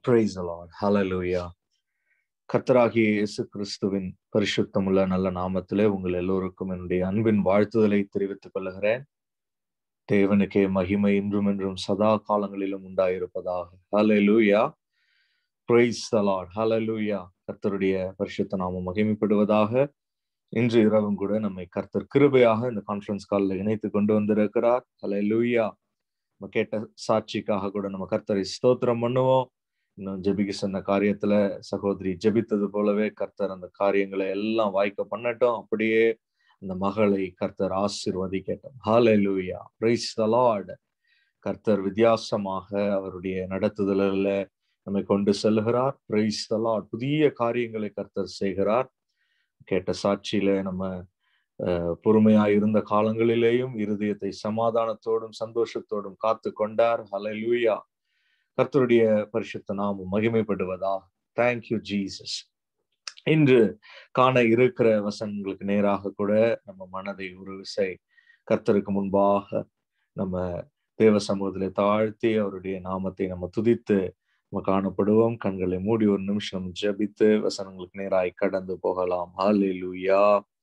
Praise the Lord. Hallelujah. கர்த்தராகிய இயேசு கிறிஸ்துவின் பரிசுத்தமுள்ள நல்ல நாமத்திலே உங்கள் எல்லோருக்கும் என்னுடைய அன்பின் வாழ்த்துதலை தெரிவித்துக் கொள்ளுகிறேன் தேவனுக்கே மகிமை இன்றும் என்றும் சதா காலங்களிலும் உண்டாயிருப்பதாக ஹalleluya praise the lord hallelujah கர்த்தருடைய பரிசுத்த நாமம் மகிமைப்படுவதாக இன்று இரவும் கூட நம்மை கர்த்தர் கிருபையாக இந்த கான்ஃபரன்ஸ் காலில் இணைத்து கொண்டு வந்திருக்கிறார் ஹalleluya நம்ம கேட்ட சாட்சிக்காக கூட நம்ம கர்த்தரை ஸ்தோத்திரம் பண்ணுவோம் இன்னும் ஜெபிக்க சொன்ன காரியத்துல சகோதரி ஜெபித்தது போலவே கர்த்தர் அந்த காரியங்களை எல்லாம் வாய்க்க பண்ணட்டும் அப்படியே அந்த மகளை கர்த்தர் ஆசிர்வதிக்கட்டும் ஹalleluya praise the lord கர்த்தர் வித்தியாசமாக அவருடைய நடத்துதலில் நம்மை கொண்டு செல்கிறார் praise the lord புதிய காரியங்களை கர்த்தர் செய்கிறார் கேட்ட சாட்சியில நம்ம பொறுமையா இருந்த காலங்களிலேயும் இருதயத்தை சமாதானத்தோடும் சந்தோஷத்தோடும் காத்து கொண்டார் ஹalleluya கர்த்தருடைய பரிசுத்த நாமம் மகிமைப்படுவதா தேங்க்யூ ஜீசஸ் இன்று காண இருக்கிற வசனங்களுக்கு நேராக கூட நம்ம மனதை ஒரு விசை கர்த்தருக்கு முன்பாக நம்ம தேவ சமூகத்திலே தாழ்த்தி அவருடைய நாமத்தை நம்ம துதித்து நம்ம காணப்படுவோம் கண்களை மூடி ஒரு நிமிஷம் ஜபித்து வசனங்களுக்கு நேராய் கடந்து போகலாம் ஹாலே லூயா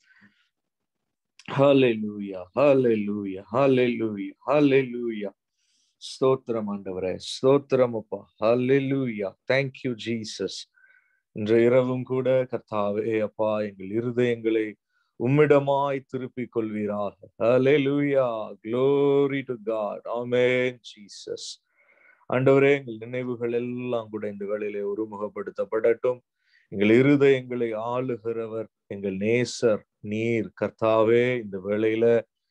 ஹாலே லூயா ஹாலே லூயா ஹாலே லூயா ஹாலே லூயா ஸ்தோத்திரம் ஆண்டவரே ஸ்தோத்திரம் அப்பா ஹalleluya thank you ஜீசஸ் இன்று இரவும் கூட கர்த்தாவே அப்பா எங்கள் இருதயங்களை உம்மிடமாய் திருப்பிக் கொள்வீராக hallelujah glory to god amen Jesus ஆண்டவரே எங்கள் நினைவுகள் எல்லாம் கூட இந்த வேளையிலே ஒருமுகப்படுத்தப்படட்டும் எங்கள் இருதயங்களை ஆளுகிறவர் எங்கள் நேசர் நீர் கர்த்தாவே இந்த வேளையில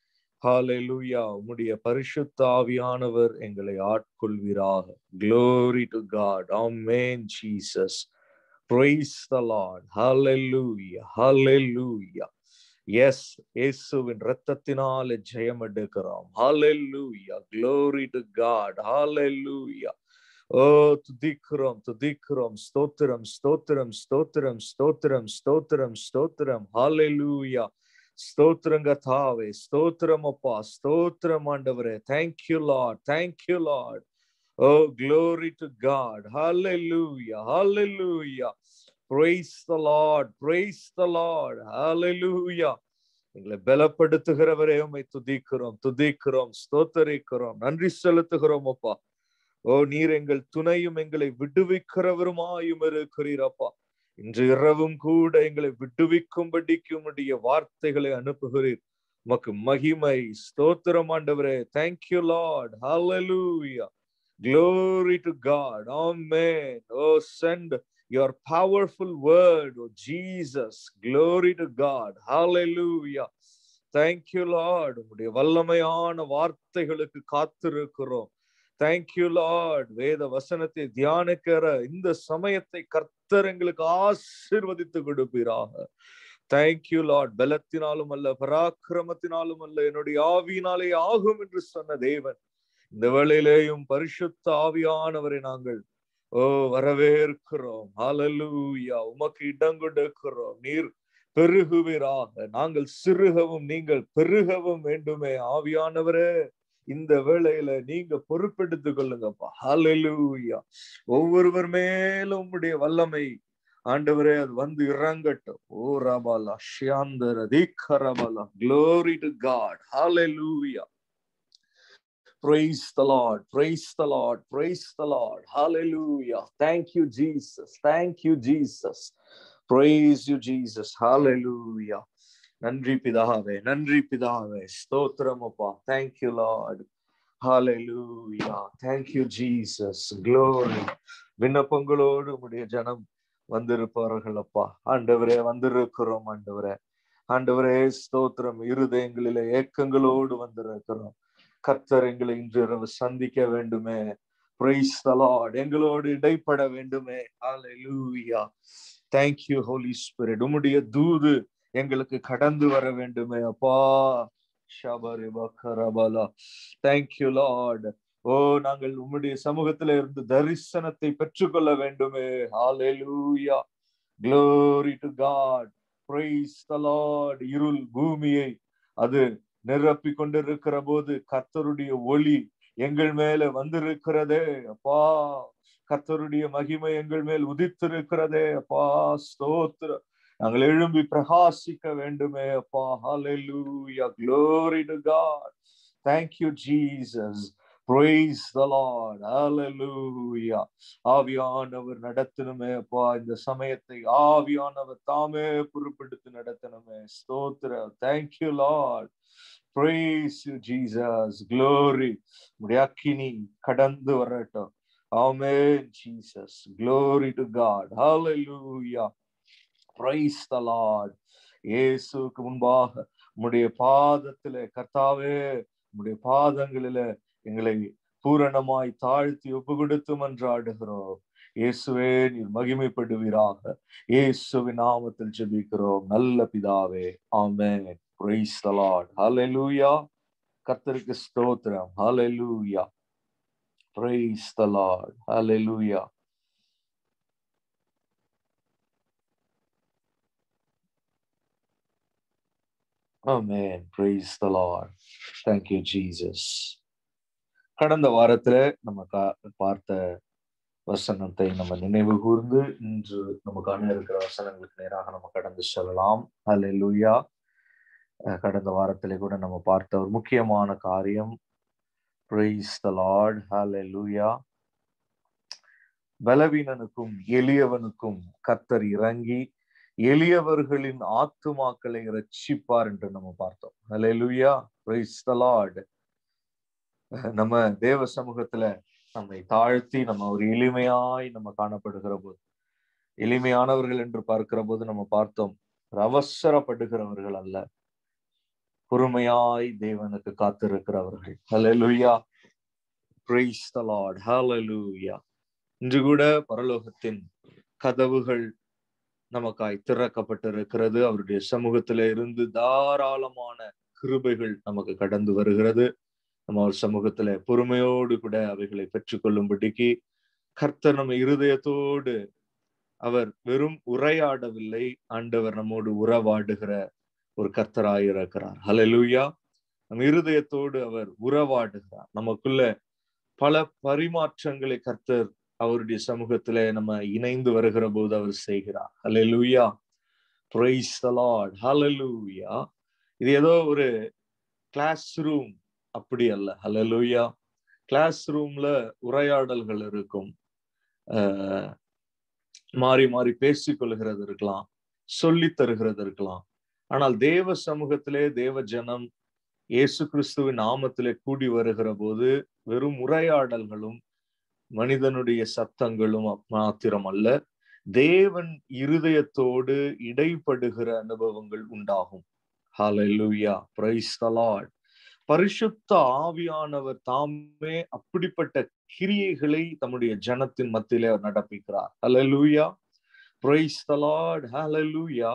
ஹாலெலுயா உம்முடைய பரிசுத்த ஆவியானவர் எங்களை ஆட்கொள்வீராக glory to god amen jesus praise the lord hallelujah hallelujah yes இயேசுவின் இரத்தத்தினால ஜெயம் எடுக்கிறோம் ஹalleluya glory to god hallelujah ஓ துதிக்கிறோம் துதிக்கிறோம் ஸ்தோத்திரம் ஸ்தோத்திரம் ஸ்தோத்திரம் ஸ்தோத்திரம் ஸ்தோத்திரம் ஸ்தோத்திரம் ஹalleluya ஸ்தோத்திரங்க தாவே ஸ்தோத்திரம் அப்பா ஸ்தோத்திரம் ஆண்டவரே thank you Lord thank you Lord oh glory to God hallelujah hallelujah praise the lord praise the lord hallelujah எங்களை பலப்படுத்துகிறவரே உம்மை துதிக்கிறோம் துதிக்கிறோம் ஸ்தோத்தரிக்கிறோம் நன்றி செலுத்துகிறோம் அப்பா ஓ நீர் எங்கள் துணையும் எங்களை விடுவிக்கிறவருமாயும் இருக்கிறீரப்பா இன்று இரவும் கூட எங்களை விடுவிக்கும்படிக்கு உடைய வார்த்தைகளை அனுப்புகிறீர் உமக்கு மகிமை ஸ்தோத்திரம் ஆண்டவரே thank you Lord hallelujah glory to god amen oh send your powerful word oh jesus glory to god hallelujah thank you lord உம்முடைய வல்லமையான வார்த்தைகளுக்கு காத்திருக்கிறோம் தேங்க்யூ லார்ட் வேத வசனத்தை தியானிக்கிற இந்த சமயத்தை கர்த்தர் எங்களுக்கு ஆசிர்வதித்து கொடுப்பீராக தேங்க்யூ லார்ட் பலத்தினாலும் அல்ல பராக்கிரமத்தினாலும் அல்ல என்னுடைய ஆவியினாலே ஆகும் என்று சொன்ன தேவன் இந்த வேளையிலேயும் பரிசுத்த ஆவியானவரை நாங்கள் ஓ வரவேற்கிறோம் ஹalleluya உமக்கு இடம் கொடுக்கிறோம் நீர் பெருகுவீராக நாங்கள் சிறுகவும் நீங்கள் பெருகவும் வேண்டுமே ஆவியானவரே இந்த வேளையில நீங்க பொறுப்பெடுத்துக் கொள்ளுங்கப்பா ஹalleluya ஒவ்வொருவர் மேலும் உடைய வல்லமை ஆண்டவரே அது வந்து இறங்கட்டும் ஓ ரபாலா ஷியாந்தர தீக்கரபாலா glory to god hallelujah praise the lord praise the lord praise the lord hallelujah thank you jesus thank you jesus praise you jesus hallelujah நன்றி பிதாவே நன்றி பிதாவே ஸ்தோத்திரம் அப்பா thank you Lord hallelujah thank you jesus glory விண்ணப்பங்களோடு உடைய ஜனம் வந்திருப்பார்கள் அப்பா ஆண்டவரே வந்திருக்கிறோம் ஆண்டவரே ஆண்டவரே ஸ்தோத்திரம் இருதயங்களில ஏக்கங்களோடு வந்திருக்கிறோம் கர்த்தர் எங்களை இன்று இரவு சந்திக்க வேண்டுமே பிரைஸ் த லார்ட் எங்களோடு இடைப்பட வேண்டுமே ஹalleluya thank you holy spirit உம்முடைய தூது எங்களுக்கு கடந்து வர வேண்டுமே அப்பா ஷபரி பக்கரபலா தேங்க்யூ லார்ட் ஓ நாங்கள் உம்முடைய சமூகத்துல இருந்து தரிசனத்தை பெற்றுக்கொள்ள வேண்டுமே ஹalleluya glory to god praise the lord இருள் பூமியை அது நிரப்பி கொண்டிருக்கிற போது கர்த்தருடைய ஒளி எங்கள் மேல வந்திருக்கிறதே அப்பா கர்த்தருடைய மகிமை எங்கள் மேல் உதித்திருக்கிறதே அப்பா ஸ்தோத்திர நாங்கள் எழும்பி பிரகாசிக்க வேண்டுமே அப்பா ஹalleluya glory to god thank you jesus praise the lord hallelujah ஆவியானவர் நடத்தணுமே அப்பா இந்த சமயத்தை ஆவியானவர் தாமே பொறுப்பெடுத்து நடத்தணுமே ஸ்தோத்திர thank you lord praise you jesus glory உடைய அக்கினி கடந்து வரட்டும் Amen, Jesus. Glory to God. Hallelujah. Praise the Lord. இயேசுக்கு முன்பாக உம்முடைய பாதத்திலே கர்த்தாவே உம்முடைய பாதங்களில எங்களை பூரணமாய் தாழ்த்தி ஒப்பு கொடுத்து மன்றாடுகிறோம் இயேசுவே நீர் மகிமைப்படுவீராக இயேசுவின் நாமத்தில் ஜெபிக்கிறோம் நல்ல பிதாவே ஆமென் praise the lord hallelujah கர்த்தருக்கு ஸ்தோத்திரம் hallelujah praise the lord hallelujah Amen. Praise the Lord. Thank you, Jesus. கடந்த வாரத்துல நம்ம கா- பார்த்த வசனத்தை நம்ம நினைவு கூர்ந்து இன்று நம்ம காண இருக்கிற வசனங்களுக்கு நேராக நம்ம கடந்து செல்லலாம் அல்லேலூயா அஹ் கடந்த வாரத்திலே கூட நம்ம பார்த்த ஒரு முக்கியமான காரியம் praise the Lord hallelujah பலவீனனுக்கும் எளியவனுக்கும் கர்த்தர் இறங்கி எளியவர்களின் ஆத்துமாக்களை ரட்சிப்பார் என்று நம்ம பார்த்தோம் ஹalleluya praise the lord நம்ம தேவ சமூகத்துல நம்மை தாழ்த்தி நம்ம ஒரு எளிமையாய் நம்ம காணப்படுகிற போது எளிமையானவர்கள் என்று பார்க்கிற போது நம்ம பார்த்தோம் ஒரு அவசரப்படுகிறவர்கள் அல்ல பொறுமையாய் தேவனுக்கு காத்திருக்கிறவர்கள் ஹalleluya praise the lord hallelujah இன்று கூட பரலோகத்தின் கதவுகள் நமக்காய் திறக்கப்பட்டிருக்கிறது அவருடைய சமூகத்தில இருந்து தாராளமான கிருபைகள் நமக்கு கடந்து வருகிறது நம்ம அவர் சமூகத்துல பொறுமையோடு கூட அவைகளை பெற்றுக்கொள்ளும்படிக்கு கர்த்தர் நம்ம இருதயத்தோடு அவர் வெறும் உரையாடவில்லை ஆண்டவர் நம்மோடு உறவாடுகிற ஒரு கர்த்தராய் இருக்கிறார் ஹalleluya நம் இருதயத்தோடு அவர் உறவாடுகிறார் நமக்குள்ள பல பரிமாற்றங்களை கர்த்தர் அவருடைய சமூகத்துல நம்ம இணைந்து வருகிற போது அவர் செய்கிறார் ஹalleluya praise the lord hallelujah இது ஏதோ ஒரு கிளாஸ் ரூம் அப்படி அல்ல ஹalleluya கிளாஸ் ரூம்ல உரையாடல்கள் இருக்கும் ஆஹ் மாறி மாறி பேசிக் கொள்கிறது இருக்கலாம் சொல்லி தருகிறது இருக்கலாம் ஆனால் தேவ சமூகத்திலே தேவ ஜனம் இயேசு கிறிஸ்துவின் நாமத்திலே கூடி வருகிற போது வெறும் உரையாடல்களும் மனிதனுடைய சத்தங்களும் மாத்திரம் அல்ல தேவன் இருதயத்தோடு இடைப்படுகிற அனுபவங்கள் உண்டாகும் ஹalleluya praise the lord பரிசுத்த ஆவியானவர் தாமே அப்படிப்பட்ட கிரியைகளை தம்முடைய ஜனத்தின் மத்தியிலே அவர் நடப்பிக்கிறார் ஹalleluya praise the lord hallelujah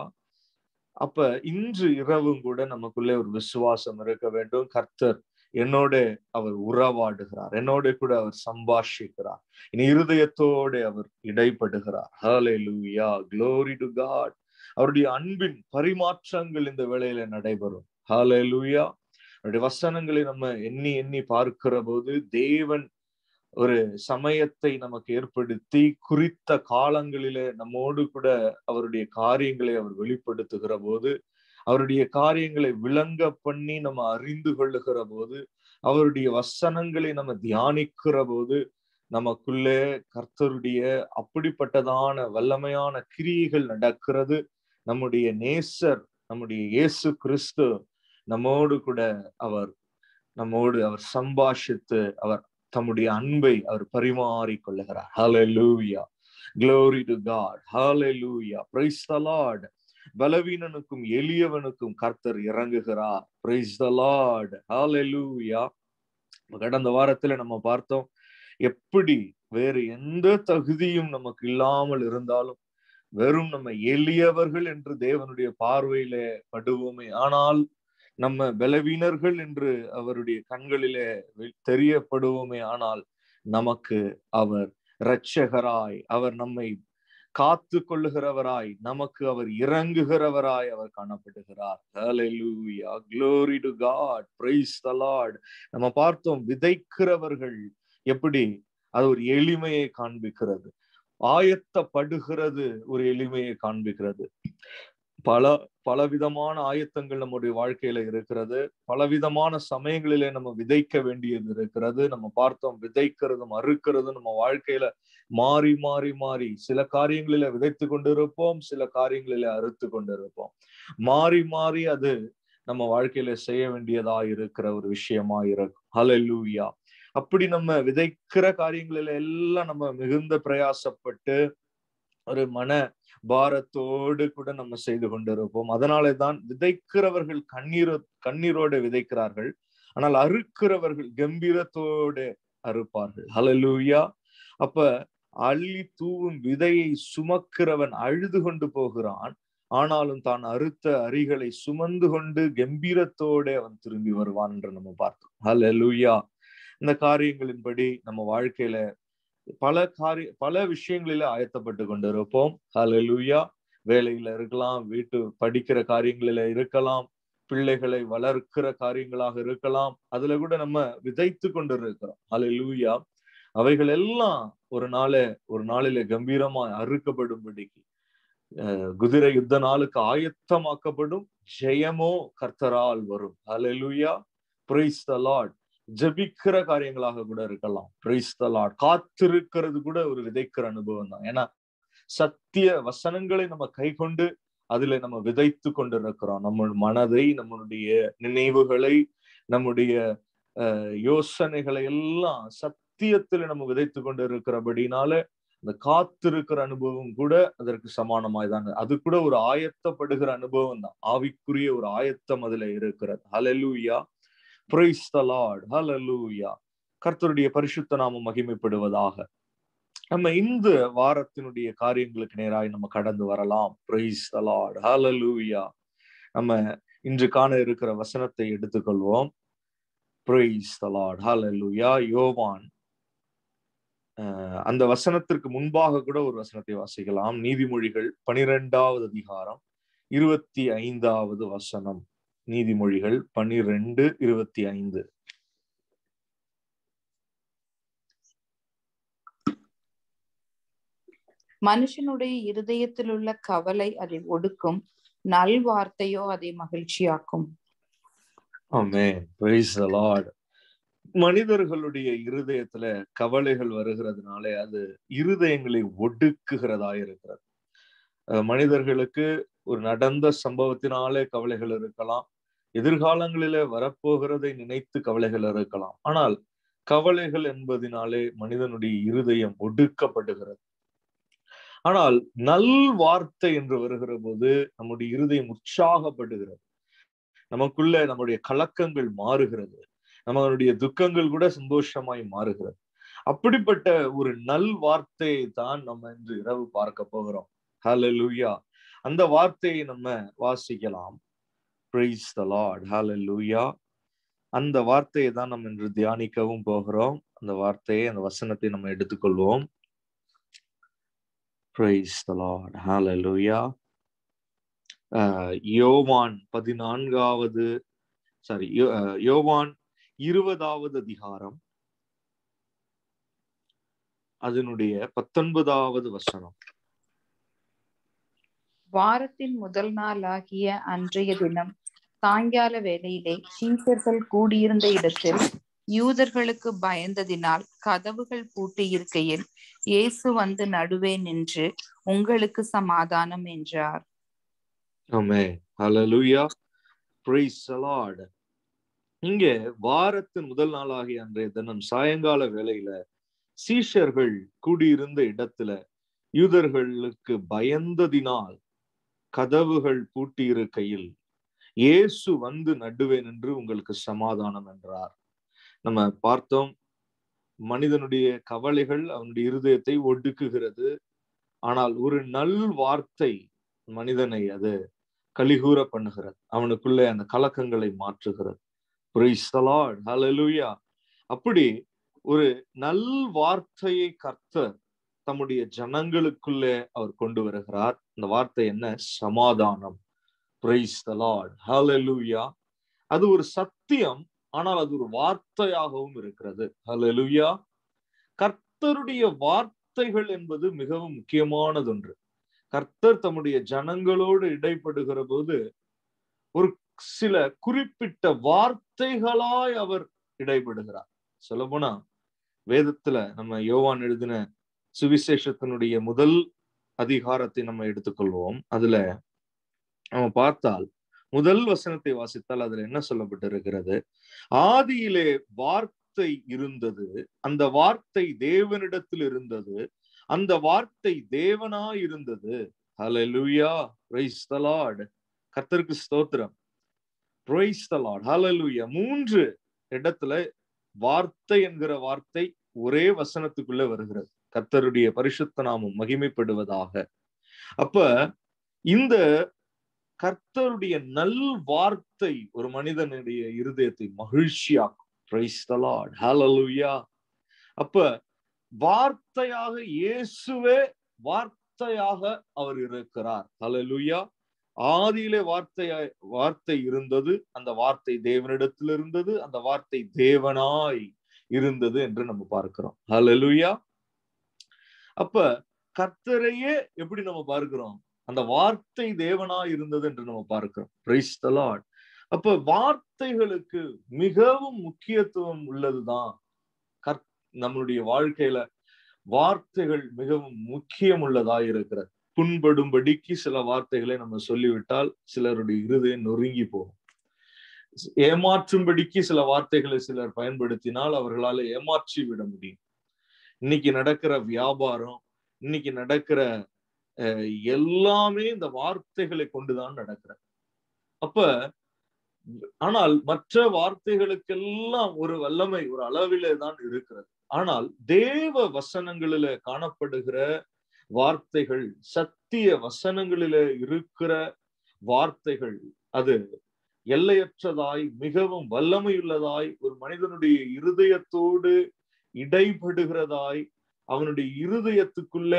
அப்ப இன்று இரவும் கூட நமக்குள்ளே ஒரு விசுவாசம் இருக்க வேண்டும் கர்த்தர் என்னோட அவர் உறவாடுகிறார் என்னோட கூட அவர் சம்பாஷிக்கிறார் இனி இருதயத்தோடு அவர் இடைப்படுகிறார் ஹalleluya glory to god அவருடைய அன்பின் பரிமாற்றங்கள் இந்த வேளையில நடைபெறும் ஹalleluya அவருடைய வசனங்களை நம்ம எண்ணி எண்ணி பார்க்கிற போது தேவன் ஒரு சமயத்தை நமக்கு ஏற்படுத்தி குறித்த காலங்களிலே நம்மோடு கூட அவருடைய காரியங்களை அவர் வெளிப்படுத்துகிற போது அவருடைய காரியங்களை விளங்க பண்ணி நம்ம அறிந்து கொள்ளுகிற போது அவருடைய வசனங்களை நம்ம தியானிக்கிற போது நமக்குள்ளே கர்த்தருடைய அப்படிப்பட்டதான வல்லமையான கிரியைகள் நடக்கிறது நம்முடைய நேசர் நம்முடைய இயேசு கிறிஸ்து நம்மோடு கூட அவர் நம்மோடு அவர் சம்பாஷித்து அவர் தம்முடைய அன்பை அவர் பரிமாறிக் கொள்ளுகிறார் ஹalleluya glory to god hallelujah praise the lord பலவீனனுக்கும் எளியவனுக்கும் கர்த்தர் இறங்குகிறார் praise the lord hallelujah கடந்த வாரத்துல நம்ம பார்த்தோம் எப்படி வேறு எந்த தகுதியும் நமக்கு இல்லாமல் இருந்தாலும் வெறும் நம்ம எளியவர்கள் என்று தேவனுடைய பார்வையில படுவோமே ஆனால் நம்ம பலவீனர்கள் என்று அவருடைய கண்களிலே தெரியப்படுவோமே ஆனால் நமக்கு அவர் இரட்சகராய் அவர் நம்மை காத்து கொள்ளுகிறவராய் நமக்கு அவர் இறங்குகிறவராய் அவர் காணப்படுகிறார் ஹalleluya glory to god praise the lord நம்ம பார்த்தோம் விதைக்கிறவர்கள் எப்படி அது ஒரு எளிமையை காண்பிக்கிறது ஆயத்தப்படுகிறது ஒரு எளிமையை காண்பிக்கிறது பல பலவிதமான ஆயத்தங்கள் நம்முடைய வாழ்க்கையில இருக்கிறது பலவிதமான சமயங்களிலே நம்ம விதைக்க வேண்டியது இருக்கிறது நம்ம பார்த்தோம் விதைக்கிறதும் அறுக்கிறதும் நம்ம வாழ்க்கையில மாறி மாறி மாறி சில காரியங்களில விதைத்து கொண்டிருப்போம் சில காரியங்களில அறுத்து கொண்டிருப்போம் மாறி மாறி அது நம்ம வாழ்க்கையில செய்ய வேண்டியதா இருக்கிற ஒரு விஷயமா இருக்கும் ஹலலூயா அப்படி நம்ம விதைக்கிற காரியங்களில எல்லாம் நம்ம மிகுந்த பிரயாசப்பட்டு ஒரு மன பாரத்தோடு கூட நம்ம செய்து கொண்டிருப்போம் அதனாலே தான் விதைக்கிறவர்கள் கண்ணீரோ கண்ணீரோடு விதைக்கிறார்கள் ஆனால் அறுக்கிறவர்கள் கம்பீரத்தோடு அறுப்பார்கள் ஹலலூயா அப்ப அள்ளி தூவும் விதையை சுமக்கிறவன் அழுது கொண்டு போகிறான் ஆனாலும் தான் அறுத்த அரிகளை சுமந்து கொண்டு கம்பீரத்தோட அவன் திரும்பி வருவான் என்று நம்ம பார்த்தோம் ஹலலூயா இந்த காரியங்களின்படி நம்ம வாழ்க்கையில பல காரிய பல விஷயங்களில ஆயத்தப்பட்டு கொண்டிருப்போம் ஹலலூயா வேலையில இருக்கலாம் வீட்டு படிக்கிற காரியங்களில இருக்கலாம் பிள்ளைகளை வளர்க்கிற காரியங்களாக இருக்கலாம் அதுல கூட நம்ம விதைத்து கொண்டு இருக்கிறோம் ஹலலூயா அவைகள் எல்லாம் ஒரு நாள ஒரு நாளில கம்பீரமா அறுக்கப்படும்படிக்கு குதிரை யுத்த நாளுக்கு ஆயத்தமாக்கப்படும் ஜெயமோ கர்த்தரால் வரும் ஹலலூயா பிரைஸ் த லார்ட் ஜபிக்கிற காரியங்களாக கூட இருக்கலாம் பிரைஸ் த லார்ட் காத்திருக்கிறது கூட ஒரு விதைக்கிற அனுபவம் தான் ஏன்னா சத்திய வசனங்களை நம்ம கை கொண்டு அதுல நம்ம விதைத்து கொண்டு இருக்கிறோம் நம்ம மனதை நம்மளுடைய நினைவுகளை நம்முடைய யோசனைகளை எல்லாம் சத்தியத்துல நம்ம விதைத்து கொண்டு இருக்கிறபடினால இந்த காத்திருக்கிற அனுபவம் கூட அதற்கு சமானமாய் தான் அது கூட ஒரு ஆயத்தப்படுகிற அனுபவம் தான் ஆவிக்குரிய ஒரு ஆயத்தம் அதுல இருக்கிறது hallelujah praise the Lord hallelujah கர்த்தருடைய பரிசுத்த நாமம் மகிமைப்படுவதாக நம்ம இந்த வாரத்தினுடைய காரியங்களுக்கு நேராய் நம்ம கடந்து வரலாம் பிரைஸ் த லார்ட் ஹலலூயா நம்ம இன்று காண இருக்கிற வசனத்தை எடுத்துக்கொள்வோம் பிரைஸ் த லார்ட் ஹலலூயா யோவான் அந்த வசனத்திற்கு முன்பாக கூட ஒரு வசனத்தை வாசிக்கலாம் நீதிமொழிகள் பனிரெண்டாவது அதிகாரம் இருபத்தி ஐந்தாவது வசனம் நீதிமொழிகள் பனிரெண்டு இருபத்தி ஐந்து மனுஷனுடைய இருதயத்தில் உள்ள கவலை அதை ஒடுக்கும் நல்வார்த்தையோ அதை மகிழ்ச்சியாக்கும் ஆமே மனிதர்களுடைய இருதயத்துல கவலைகள் வருகிறதுனாலே அது இருதயங்களை ஒடுக்குகிறதா இருக்கிறது மனிதர்களுக்கு ஒரு நடந்த சம்பவத்தினாலே கவலைகள் இருக்கலாம் எதிர்காலங்களில வரப்போகிறதை நினைத்து கவலைகள் இருக்கலாம் ஆனால் கவலைகள் என்பதினாலே மனிதனுடைய இருதயம் ஒடுக்கப்படுகிறது ஆனால் நல் வார்த்தை என்று வருகிற போது நம்முடைய இருதயம் உற்சாகப்படுகிறது நமக்குள்ள நம்முடைய கலக்கங்கள் மாறுகிறது நம்மளுடைய துக்கங்கள் கூட சந்தோஷமாய் மாறுகிறது அப்படிப்பட்ட ஒரு நல் வார்த்தையை தான் நம்ம இன்று இரவு பார்க்க போகிறோம் ஹலலூயா அந்த வார்த்தையை நம்ம வாசிக்கலாம் பிரைஸ் த லார்ட் ஹalleluya அந்த வார்த்தையை தான் நம்ம இன்று தியானிக்கவும் போகிறோம் அந்த வார்த்தையை அந்த வசனத்தை நம்ம எடுத்துக்கொள்வோம் பிரைஸ் த லார்ட் ஹalleluya யோவான் பதினான்காவது சாரி யோவான் இருபதாவது அதிகாரம் அதனுடைய பத்தொன்பதாவது வசனம் வாரத்தின் முதல் நாள் ஆகிய அன்றைய தினம் சாயங்கால வேளையிலே சீசர்கள் கூடியிருந்த இடத்தில் யூதர்களுக்கு பயந்ததினால் கதவுகள் பூட்டி இருக்கையில் இயேசு வந்து நடுவே நின்று உங்களுக்கு சமாதானம் என்றார் ஆமே ஹalleluya praise the lord இங்கே வாரத்தின் முதல் நாளாகிய அன்றைய தினம் சாயங்கால வேளையில சீஷர்கள் கூடியிருந்த இடத்துல யூதர்களுக்கு பயந்ததினால் கதவுகள் பூட்டி இருக்கையில் இயேசு வந்து நடுவேன் என்று உங்களுக்கு சமாதானம் என்றார் நம்ம பார்த்தோம் மனிதனுடைய கவலைகள் அவனுடைய இருதயத்தை ஒடுக்குகிறது ஆனால் ஒரு நல் வார்த்தை மனிதனை அது கலிகூற பண்ணுகிறது அவனுக்குள்ளே அந்த கலக்கங்களை மாற்றுகிறது அப்படி ஒரு நல் வார்த்தையை கர்த்தர் தம்முடைய ஜனங்களுக்குள்ளே அவர் கொண்டு வருகிறார் அந்த வார்த்தை என்ன சமாதானம் பிரைஸ் த லார்ட் ஹalleluya அது ஒரு சத்தியம் ஆனால் அது ஒரு வார்த்தையாகவும் இருக்கிறது ஹalleluya கர்த்தருடைய வார்த்தைகள் என்பது மிகவும் முக்கியமானது ஒன்று கர்த்தர் தம்முடைய ஜனங்களோடு இடைப்படுகிற போது ஒரு சில குறிப்பிட்ட வார்த்தைகளாய் அவர் இடைப்படுகிறார் சொல்லப்போனா வேதத்துல நம்ம யோவான் எழுதின சுவிசேஷத்தினுடைய முதல் அதிகாரத்தை நம்ம எடுத்துக்கொள்வோம் அதுல நம்ம பார்த்தால் முதல் வசனத்தை வாசித்தால் அதுல என்ன சொல்லப்பட்டிருக்கிறது ஆதியிலே வார்த்தை இருந்தது அந்த வார்த்தை தேவனிடத்தில் இருந்தது அந்த வார்த்தை தேவனாய் இருந்தது ஹalleluya praise the lord கர்த்தருக்கு ஸ்தோத்திரம் praise the lord hallelujah மூன்று இடத்துல வார்த்தை என்கிற வார்த்தை ஒரே வசனத்துக்குள்ள வருகிறது கர்த்தருடைய பரிசுத்த நாமம் மகிமைப்படுவதாக அப்ப இந்த கர்த்தருடைய நல் வார்த்தை ஒரு மனிதனுடைய இருதயத்தை மகிழ்ச்சியாக்கும் பிரைஸ் த லார்ட் ஹalleluya அப்ப வார்த்தையாக இயேசுவே வார்த்தையாக அவர் இருக்கிறார் ஹalleluya ஆதியிலே வார்த்தையாய் வார்த்தை இருந்தது அந்த வார்த்தை தேவனிடத்தில் இருந்தது அந்த வார்த்தை தேவனாய் இருந்தது என்று நம்ம பார்க்கிறோம் ஹalleluya அப்ப கர்த்தரையே எப்படி நம்ம பார்க்கிறோம் அந்த வார்த்தை தேவனா இருந்தது என்று நம்ம பார்க்கிறோம் பிரைஸ் த லார்ட் அப்ப வார்த்தைகளுக்கு மிகவும் முக்கியத்துவம் உள்ளதுதான் கற் நம்மளுடைய வாழ்க்கையில வார்த்தைகள் மிகவும் முக்கியம் உள்ளதா இருக்கிறது புண்படும்படிக்கு சில வார்த்தைகளை நம்ம சொல்லிவிட்டால் சிலருடைய இருதயம் நொறுங்கி போகும் ஏமாற்றும்படிக்கு சில வார்த்தைகளை சிலர் பயன்படுத்தினால் அவர்களால ஏமாற்றி விட முடியும் இன்னைக்கு நடக்கிற வியாபாரம் இன்னைக்கு நடக்கிற எல்லாமே இந்த வார்த்தைகளை கொண்டுதான் நடக்கிற அப்ப ஆனால் மற்ற வார்த்தைகளுக்கெல்லாம் ஒரு வல்லமை ஒரு அளவிலே தான் இருக்கிறது ஆனால் தேவ வசனங்களில காணப்படுகிற வார்த்தைகள் சத்திய வசனங்களில இருக்கிற வார்த்தைகள் அது எல்லையற்றதாய் மிகவும் வல்லமையுள்ளதாய் ஒரு மனிதனுடைய இருதயத்தோடு இடைபடுகிறதாய் அவனுடைய இருதயத்துக்குள்ள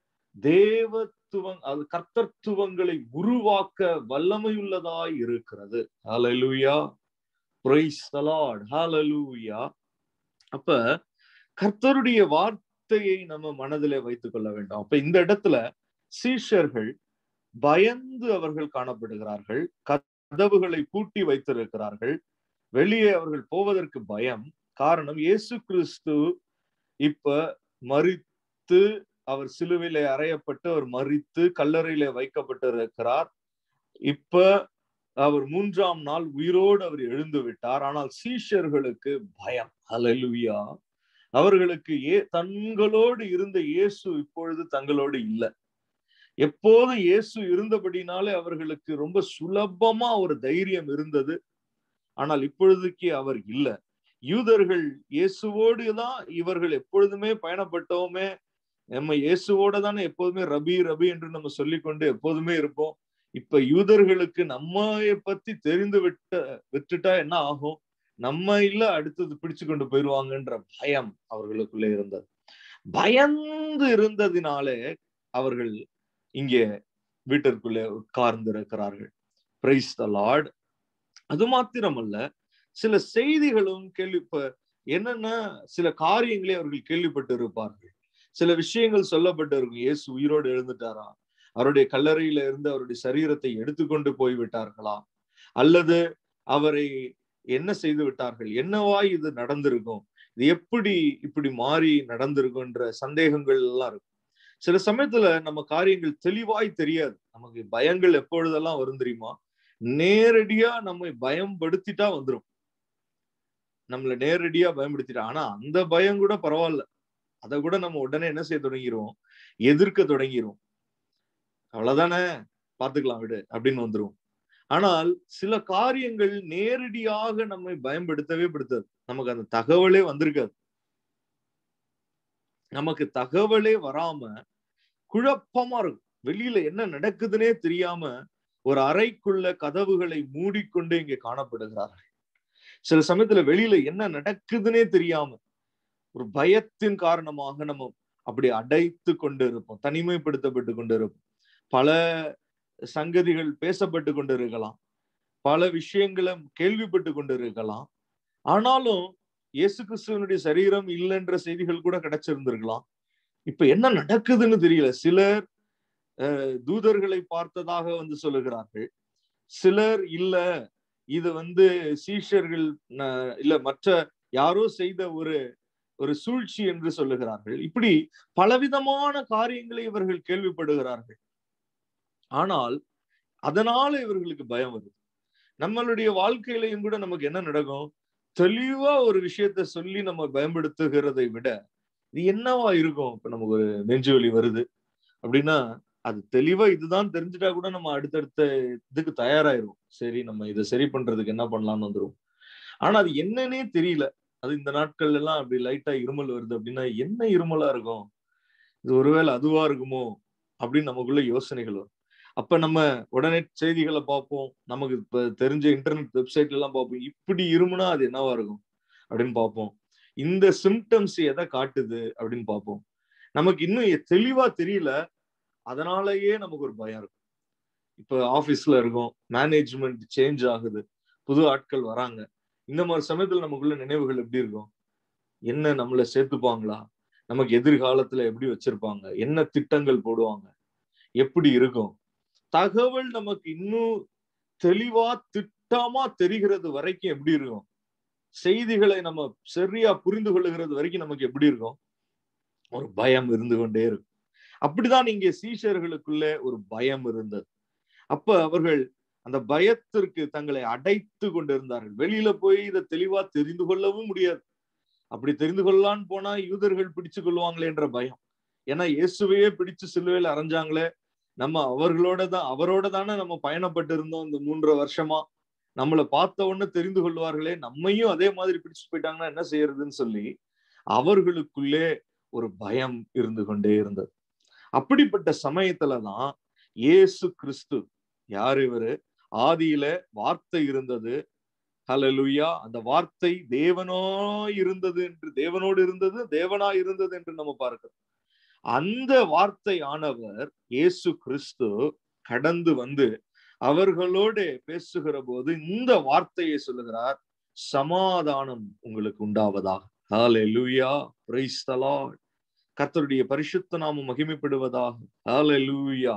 தேவத்துவம் அது கர்த்தத்துவங்களை உருவாக்க வல்லமையுள்ளதாய் இருக்கிறது ஹalleluya praise the lord hallelujah அப்ப கர்த்தருடைய வார்த்தையை நம்ம மனதிலே வைத்துக் கொள்ள வேண்டும் அப்ப இந்த இடத்துல சீஷர்கள் பயந்து அவர்கள் காணப்படுகிறார்கள் கதவுகளை பூட்டி வைத்திருக்கிறார்கள் வெளியே அவர்கள் போவதற்கு பயம் காரணம் இயேசு கிறிஸ்து இப்ப மறித்து அவர் சிலுவையில அறையப்பட்டு அவர் மறித்து கல்லறையில வைக்கப்பட்டிருக்கிறார் இப்ப அவர் மூன்றாம் நாள் உயிரோடு அவர் எழுந்து விட்டார் ஆனால் சீஷர்களுக்கு பயம் அலலுவியா அவர்களுக்கு ஏ தங்களோடு இருந்த இயேசு இப்பொழுது தங்களோடு இல்லை எப்போதும் இயேசு இருந்தபடினாலே அவர்களுக்கு ரொம்ப சுலபமா ஒரு தைரியம் இருந்தது ஆனால் இப்பொழுதுக்கு அவர் இல்லை யூதர்கள் இயேசுவோடு தான் இவர்கள் எப்பொழுதுமே பயணப்பட்டோமே நம்ம இயேசுவோட தானே எப்போதுமே ரபி ரபி என்று நம்ம சொல்லிக்கொண்டு எப்போதுமே இருப்போம் இப்ப யூதர்களுக்கு நம்ம பத்தி தெரிந்து விட்ட விட்டுட்டா என்ன ஆகும் நம்ம இல்ல அடுத்தது பிடிச்சு கொண்டு போயிருவாங்கன்ற பயம் அவர்களுக்குள்ளே இருந்தது பயந்து இருந்ததினாலே அவர்கள் இங்கே வீட்டிற்குள்ளே உட்கார்ந்து இருக்கிறார்கள் பிரைஸ் த லார்ட் அது மாத்திரமல்ல சில செய்திகளும் கேள்வி என்னென்ன சில காரியங்களே அவர்கள் கேள்விப்பட்டு இருப்பார்கள் சில விஷயங்கள் சொல்லப்பட்டு இருக்கும் இயேசு உயிரோடு எழுந்துட்டாரா அவருடைய கல்லறையில இருந்து அவருடைய சரீரத்தை எடுத்துக்கொண்டு போய் விட்டார்களா அல்லது அவரை என்ன செய்து விட்டார்கள் என்னவாய் இது நடந்திருக்கும் இது எப்படி இப்படி மாறி நடந்திருக்கும்ன்ற சந்தேகங்கள் எல்லாம் இருக்கும் சில சமயத்துல நம்ம காரியங்கள் தெளிவாய் தெரியாது நமக்கு பயங்கள் எப்பொழுதெல்லாம் வரும் தெரியுமா நேரடியா நம்மை பயம்படுத்திட்டா வந்துடும் நம்மள நேரடியா பயன்படுத்திட்டா ஆனா அந்த பயம் கூட பரவாயில்ல அதை கூட நம்ம உடனே என்ன செய்ய தொடங்கிடுவோம் எதிர்க்க தொடங்கிடுவோம் அவ்வளவுதானே பாத்துக்கலாம் விடு அப்படின்னு வந்துரும் ஆனால் சில காரியங்கள் நேரடியாக நம்மை பயன்படுத்தவே படுத்தாது நமக்கு அந்த தகவலே வந்திருக்காது நமக்கு தகவலே வராம குழப்பமா இருக்கும் வெளியில என்ன நடக்குதுன்னே தெரியாம ஒரு அறைக்குள்ள கதவுகளை மூடிக்கொண்டு இங்கே காணப்படுகிறார்கள் சில சமயத்துல வெளியில என்ன நடக்குதுன்னே தெரியாம ஒரு பயத்தின் காரணமாக நம்ம அப்படி அடைத்து கொண்டு இருப்போம் தனிமைப்படுத்தப்பட்டு கொண்டு இருப்போம் பல சங்கதிகள் பேசப்பட்டு கொண்டு இருக்கலாம் பல விஷயங்களை கேள்விப்பட்டு கொண்டு இருக்கலாம் ஆனாலும் இயேசு கிறிஸ்துவனுடைய சரீரம் இல்லைன்ற செய்திகள் கூட கிடைச்சிருந்திருக்கலாம் இப்ப என்ன நடக்குதுன்னு தெரியல சிலர் தூதர்களை பார்த்ததாக வந்து சொல்லுகிறார்கள் சிலர் இல்ல இது வந்து சீஷர்கள் இல்ல மற்ற யாரோ செய்த ஒரு ஒரு சூழ்ச்சி என்று சொல்லுகிறார்கள் இப்படி பலவிதமான காரியங்களை இவர்கள் கேள்விப்படுகிறார்கள் ஆனால் அதனால இவர்களுக்கு பயம் வருது நம்மளுடைய வாழ்க்கையிலையும் கூட நமக்கு என்ன நடக்கும் தெளிவா ஒரு விஷயத்த சொல்லி நம்ம பயன்படுத்துகிறதை விட இது என்னவா இருக்கும் இப்ப நமக்கு ஒரு நெஞ்சு வலி வருது அப்படின்னா அது தெளிவா இதுதான் தெரிஞ்சுட்டா கூட நம்ம அடுத்தடுத்த இதுக்கு தயாராயிருவோம் சரி நம்ம இதை சரி பண்றதுக்கு என்ன பண்ணலாம்னு வந்துரும் ஆனா அது என்னன்னே தெரியல அது இந்த நாட்கள் எல்லாம் அப்படி லைட்டா இருமல் வருது அப்படின்னா என்ன இருமலா இருக்கும் இது ஒருவேளை அதுவா இருக்குமோ அப்படின்னு நமக்குள்ள யோசனைகள் வரும் அப்ப நம்ம உடனே செய்திகளை பார்ப்போம் நமக்கு இப்ப தெரிஞ்ச இன்டர்நெட் வெப்சைட்ல எல்லாம் பார்ப்போம் இப்படி இருமுனா அது என்னவா இருக்கும் அப்படின்னு பார்ப்போம் இந்த சிம்டம்ஸ் எதை காட்டுது அப்படின்னு பார்ப்போம் நமக்கு இன்னும் தெளிவா தெரியல அதனாலயே நமக்கு ஒரு பயம் இருக்கும் இப்ப ஆபீஸ்ல இருக்கும் மேனேஜ்மெண்ட் சேஞ்ச் ஆகுது புது ஆட்கள் வராங்க இந்த மாதிரி சமயத்துல நமக்குள்ள நினைவுகள் எப்படி இருக்கும் என்ன நம்மளை சேர்த்துப்பாங்களா நமக்கு எதிர்காலத்துல எப்படி வச்சிருப்பாங்க என்ன திட்டங்கள் போடுவாங்க எப்படி இருக்கும் தகவல் நமக்கு இன்னும் தெளிவா திட்டமா தெரிகிறது வரைக்கும் எப்படி இருக்கும் செய்திகளை நம்ம சரியா புரிந்து கொள்ளுகிறது வரைக்கும் நமக்கு எப்படி இருக்கும் ஒரு பயம் இருந்து கொண்டே இருக்கும் அப்படிதான் இங்கே சீஷர்களுக்குள்ள ஒரு பயம் இருந்தது அப்ப அவர்கள் அந்த பயத்திற்கு தங்களை அடைத்து கொண்டிருந்தார்கள் வெளியில போய் இதை தெளிவா தெரிந்து கொள்ளவும் முடியாது அப்படி தெரிந்து கொள்ளலான்னு போனா யூதர்கள் பிடிச்சு கொள்வாங்களே என்ற பயம் ஏன்னா இயேசுவையே பிடிச்சு சிலுவையில் அரைஞ்சாங்களே நம்ம அவர்களோட தான் அவரோட தானே நம்ம பயணப்பட்டு இருந்தோம் இந்த மூன்றரை வருஷமா நம்மளை பார்த்த உடனே தெரிந்து கொள்வார்களே நம்மையும் அதே மாதிரி பிடிச்சு போயிட்டாங்கன்னா என்ன செய்யறதுன்னு சொல்லி அவர்களுக்குள்ளே ஒரு பயம் இருந்து கொண்டே இருந்தது அப்படிப்பட்ட சமயத்துலதான் இயேசு கிறிஸ்து யார் இவரு ஆதியில வார்த்தை இருந்தது ஹலலுயா அந்த வார்த்தை தேவனோ இருந்தது என்று தேவனோடு இருந்தது தேவனா இருந்தது என்று நம்ம பார்க்கிறோம் அந்த வார்த்தை ஆனவர் இயேசு கிறிஸ்து கடந்து வந்து அவர்களோட பேசுகிற போது இந்த வார்த்தையை சொல்லுகிறார் சமாதானம் உங்களுக்கு உண்டாவதாக ஹாலே லூயா பிரைஸ் தலாட் கர்த்தருடைய பரிசுத்த நாமம் மகிமைப்படுவதாக ஹாலே லூயா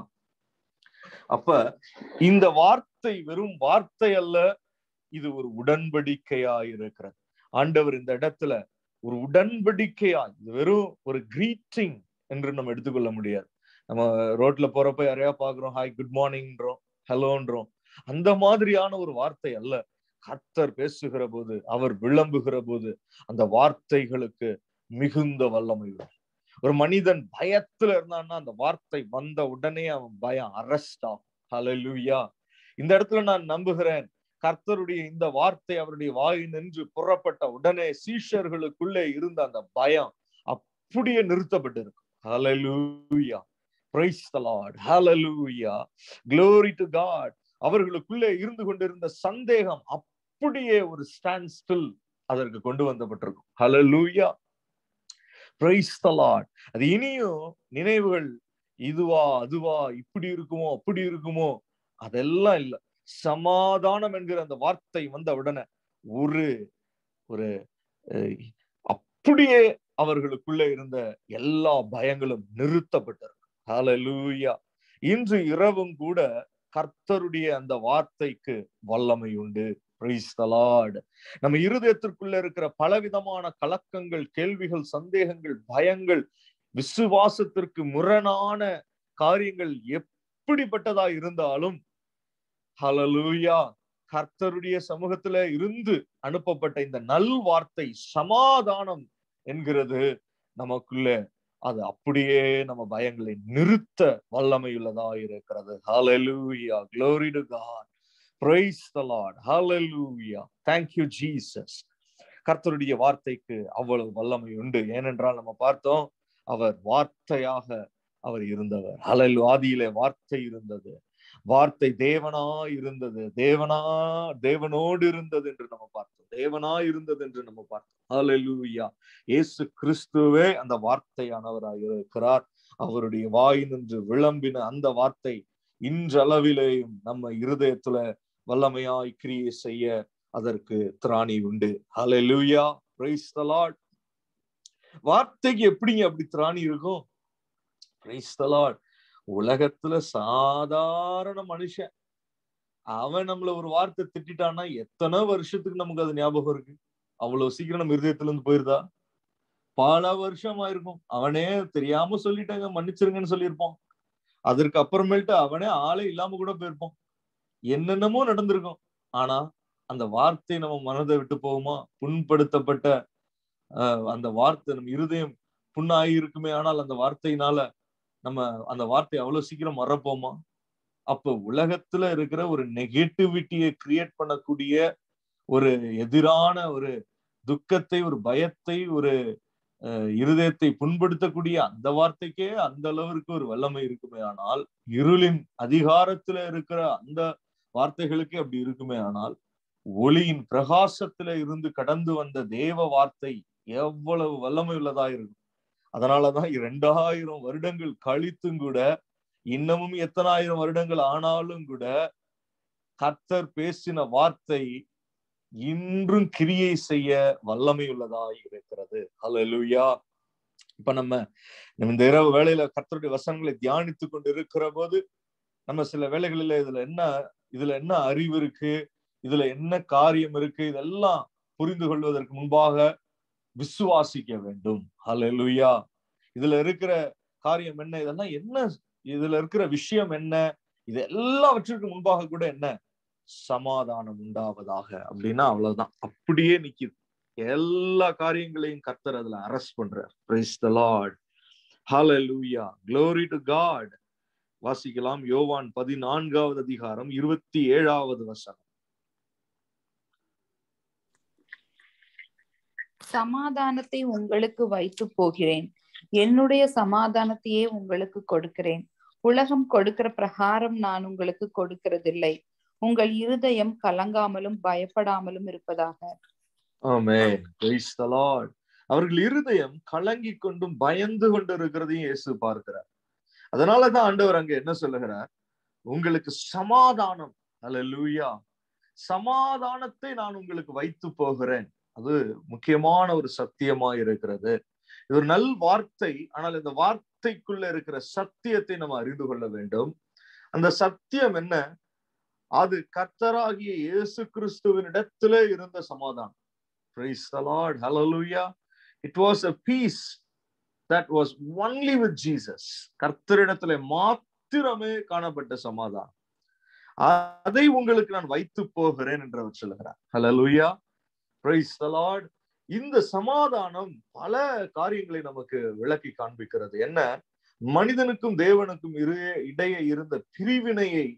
அப்ப இந்த வார்த்தை வெறும் வார்த்தை அல்ல இது ஒரு உடன்படிக்கையா இருக்கிறது ஆண்டவர் இந்த இடத்துல ஒரு உடன்படிக்கையா இது வெறும் ஒரு கிரீட்டிங் என்று நம்ம எடுத்துக்கொள்ள முடியாது நம்ம ரோட்ல போறப்ப யாரையா பாக்குறோம் ஹாய் குட் மார்னிங்ன்றோம் ஹலோன்றோம் அந்த மாதிரியான ஒரு வார்த்தை அல்ல கர்த்தர் பேசுகிற போது அவர் விளம்புகிற போது அந்த வார்த்தைகளுக்கு மிகுந்த வல்லமை ஒரு மனிதன் பயத்துல இருந்தான்னா அந்த வார்த்தை வந்த உடனே அவன் பயம் அரெஸ்ட் ஆகும் ஹலலுயா இந்த இடத்துல நான் நம்புகிறேன் கர்த்தருடைய இந்த வார்த்தை அவருடைய வாய் நின்று புறப்பட்ட உடனே சீஷர்களுக்குள்ளே இருந்த அந்த பயம் அப்படியே நிறுத்தப்பட்டிருக்கும் hallelujah praise the Lord hallelujah glory to god அவர்களுக்குள்ளே இருந்து கொண்டிருந்த சந்தேகம் அப்படியே ஒரு ஸ்டாண்ட் ஸ்டில் அதற்கு கொண்டு வந்தப்பட்டிருக்கும் ஹalleluya பிரைஸ் த லார்ட் அது இனியும் நினைவுகள் இதுவா அதுவா இப்படி இருக்குமோ அப்படி இருக்குமோ அதெல்லாம் இல்ல சமாதானம் என்கிற அந்த வார்த்தை வந்த உடனே ஒரு ஒரு அப்படியே அவர்களுக்குள்ளே இருந்த எல்லா பயங்களும் நிறுத்தப்பட்டிருக்கு ஹalleluya இன்று இரவும் கூட கர்த்தருடைய அந்த வார்த்தைக்கு வல்லமை உண்டு நம்ம இருதயத்திற்குள்ள இருக்கிற பலவிதமான கலக்கங்கள் கேள்விகள் சந்தேகங்கள் பயங்கள் விசுவாசத்திற்கு முரணான காரியங்கள் எப்படிப்பட்டதா இருந்தாலும் ஹலலூயா கர்த்தருடைய சமூகத்துல இருந்து அனுப்பப்பட்ட இந்த நல் வார்த்தை சமாதானம் என்கிறது நமக்குள்ள அது அப்படியே நம்ம பயங்களை நிறுத்த வல்லமையுள்ளதா இருக்கிறது ஹalleluya glory to god praise the lord hallelujah thank you jesus கர்த்தருடைய வார்த்தைக்கு அவ்வளவு வல்லமை உண்டு ஏனென்றால் நம்ம பார்த்தோம் அவர் வார்த்தையாக அவர் இருந்தவர் அலல் ஆதியிலே வார்த்தை இருந்தது வார்த்தை தேவனா இருந்தது தேவனா தேவனோடு இருந்தது என்று நம்ம பார்த்தோம் தேவனா இருந்தது என்று நம்ம பார்த்தோம் ஹalleluya இயேசு கிறிஸ்துவே அந்த வார்த்தையானவராக இருக்கிறார் அவருடைய வாய் நின்று விளம்பின அந்த வார்த்தை இன்றளவிலேயும் நம்ம இருதயத்துல வல்லமையாய் கிரியை செய்ய அதற்கு திராணி உண்டு ஹalleluya பிரைஸ் த லார்ட் வார்த்தைக்கு எப்படிங்க அப்படி திராணி இருக்கும் பிரைஸ் த லார்ட் உலகத்துல சாதாரண மனுஷன் அவன் நம்மள ஒரு வார்த்தை திட்டான்னா எத்தனை வருஷத்துக்கு நமக்கு அது ஞாபகம் இருக்கு அவ்வளவு சீக்கிரம் நம்ம இருதயத்துல இருந்து போயிருதா பல வருஷம் ஆயிருக்கும் அவனே தெரியாம சொல்லிட்டாங்க மன்னிச்சிருங்கன்னு சொல்லியிருப்பான் அதற்கு அப்புறமேட்டு அவனே ஆளே இல்லாம கூட போயிருப்பான் என்னென்னமோ நடந்திருக்கும் ஆனா அந்த வார்த்தை நம்ம மனதை விட்டு போகுமா புண்படுத்தப்பட்ட அந்த வார்த்தை நம்ம இருதயம் புண்ணாகி இருக்குமே ஆனால் அந்த வார்த்தையினால நம்ம அந்த வார்த்தை அவ்வளவு சீக்கிரம் மறப்போமா அப்ப உலகத்துல இருக்கிற ஒரு நெகட்டிவிட்டியை கிரியேட் பண்ணக்கூடிய ஒரு எதிரான ஒரு துக்கத்தை ஒரு பயத்தை ஒரு இருதயத்தை புண்படுத்தக்கூடிய அந்த வார்த்தைக்கே அந்த அளவிற்கு ஒரு வல்லமை இருக்குமே ஆனால் இருளின் அதிகாரத்துல இருக்கிற அந்த வார்த்தைகளுக்கே அப்படி இருக்குமே ஆனால் ஒளியின் பிரகாசத்துல இருந்து கடந்து வந்த தேவ வார்த்தை எவ்வளவு வல்லமை உள்ளதா இருக்கும் அதனாலதான் இரண்டாயிரம் வருடங்கள் கழித்தும் கூட இன்னமும் எத்தனாயிரம் வருடங்கள் ஆனாலும் கூட கர்த்தர் பேசின வார்த்தை இன்றும் கிரியை செய்ய வல்லமை உள்ளதாய் இருக்கிறது ஹலலுயா இப்ப நம்ம நம்ம இந்த இரவு வேளையில கர்த்தருடைய வசனங்களை தியானித்து கொண்டு இருக்கிற போது நம்ம சில வேலைகளில இதுல என்ன இதுல என்ன அறிவு இருக்கு இதுல என்ன காரியம் இருக்கு இதெல்லாம் புரிந்து கொள்வதற்கு முன்பாக விசுவாசிக்க வேண்டும் ஹலலுயா இதுல இருக்கிற காரியம் என்ன இதெல்லாம் என்ன இதுல இருக்கிற விஷயம் என்ன இது எல்லாவற்றிற்கு முன்பாக கூட என்ன சமாதானம் உண்டாவதாக அப்படின்னா அவ்வளவுதான் அப்படியே நிக்குது எல்லா காரியங்களையும் கர்த்தர் அதுல அரெஸ்ட் பண்றார் praise the Lord hallelujah glory to god வாசிக்கலாம் யோவான் பதினான்காவது அதிகாரம் இருபத்தி ஏழாவது வசனம் சமாதானத்தை உங்களுக்கு வைத்து போகிறேன் என்னுடைய சமாதானத்தையே உங்களுக்கு கொடுக்கிறேன் உலகம் கொடுக்கிற பிரகாரம் நான் உங்களுக்கு கொடுக்கிறதில்லை உங்கள் இருதயம் கலங்காமலும் பயப்படாமலும் இருப்பதாக ஆமென் பிரைஸ் த லார்ட் அவர்கள் இருதயம் கலங்கி கொண்டும் பயந்து கொண்டு இருக்கிறதையும் இயேசு பார்க்கிறார் அதனாலதான் ஆண்டவர் அங்க என்ன சொல்லுகிறார் உங்களுக்கு சமாதானம் அல்ல சமாதானத்தை நான் உங்களுக்கு வைத்து போகிறேன் அது முக்கியமான ஒரு சத்தியமா இருக்கிறது இது ஒரு நல் வார்த்தை ஆனால் இந்த வார்த்தைக்குள்ள இருக்கிற சத்தியத்தை நம்ம அறிந்து கொள்ள வேண்டும் அந்த சத்தியம் என்ன அது கர்த்தராகிய இயேசு கிறிஸ்துவின் இடத்துல இருந்த சமாதானம் Praise the Lord. Hallelujah. It was a peace that was only with Jesus. கர்த்தரிடத்துல மாத்திரமே காணப்பட்ட சமாதானம் அதை உங்களுக்கு நான் வைத்து போகிறேன் என்று அவர் சொல்லுகிறார் ஹலலுயா பிரைஸ் த லார்ட் இந்த சமாதானம் பல காரியங்களை நமக்கு விளக்கி காண்பிக்கிறது என்ன மனிதனுக்கும் தேவனுக்கும் இரு இடையே இருந்த பிரிவினையை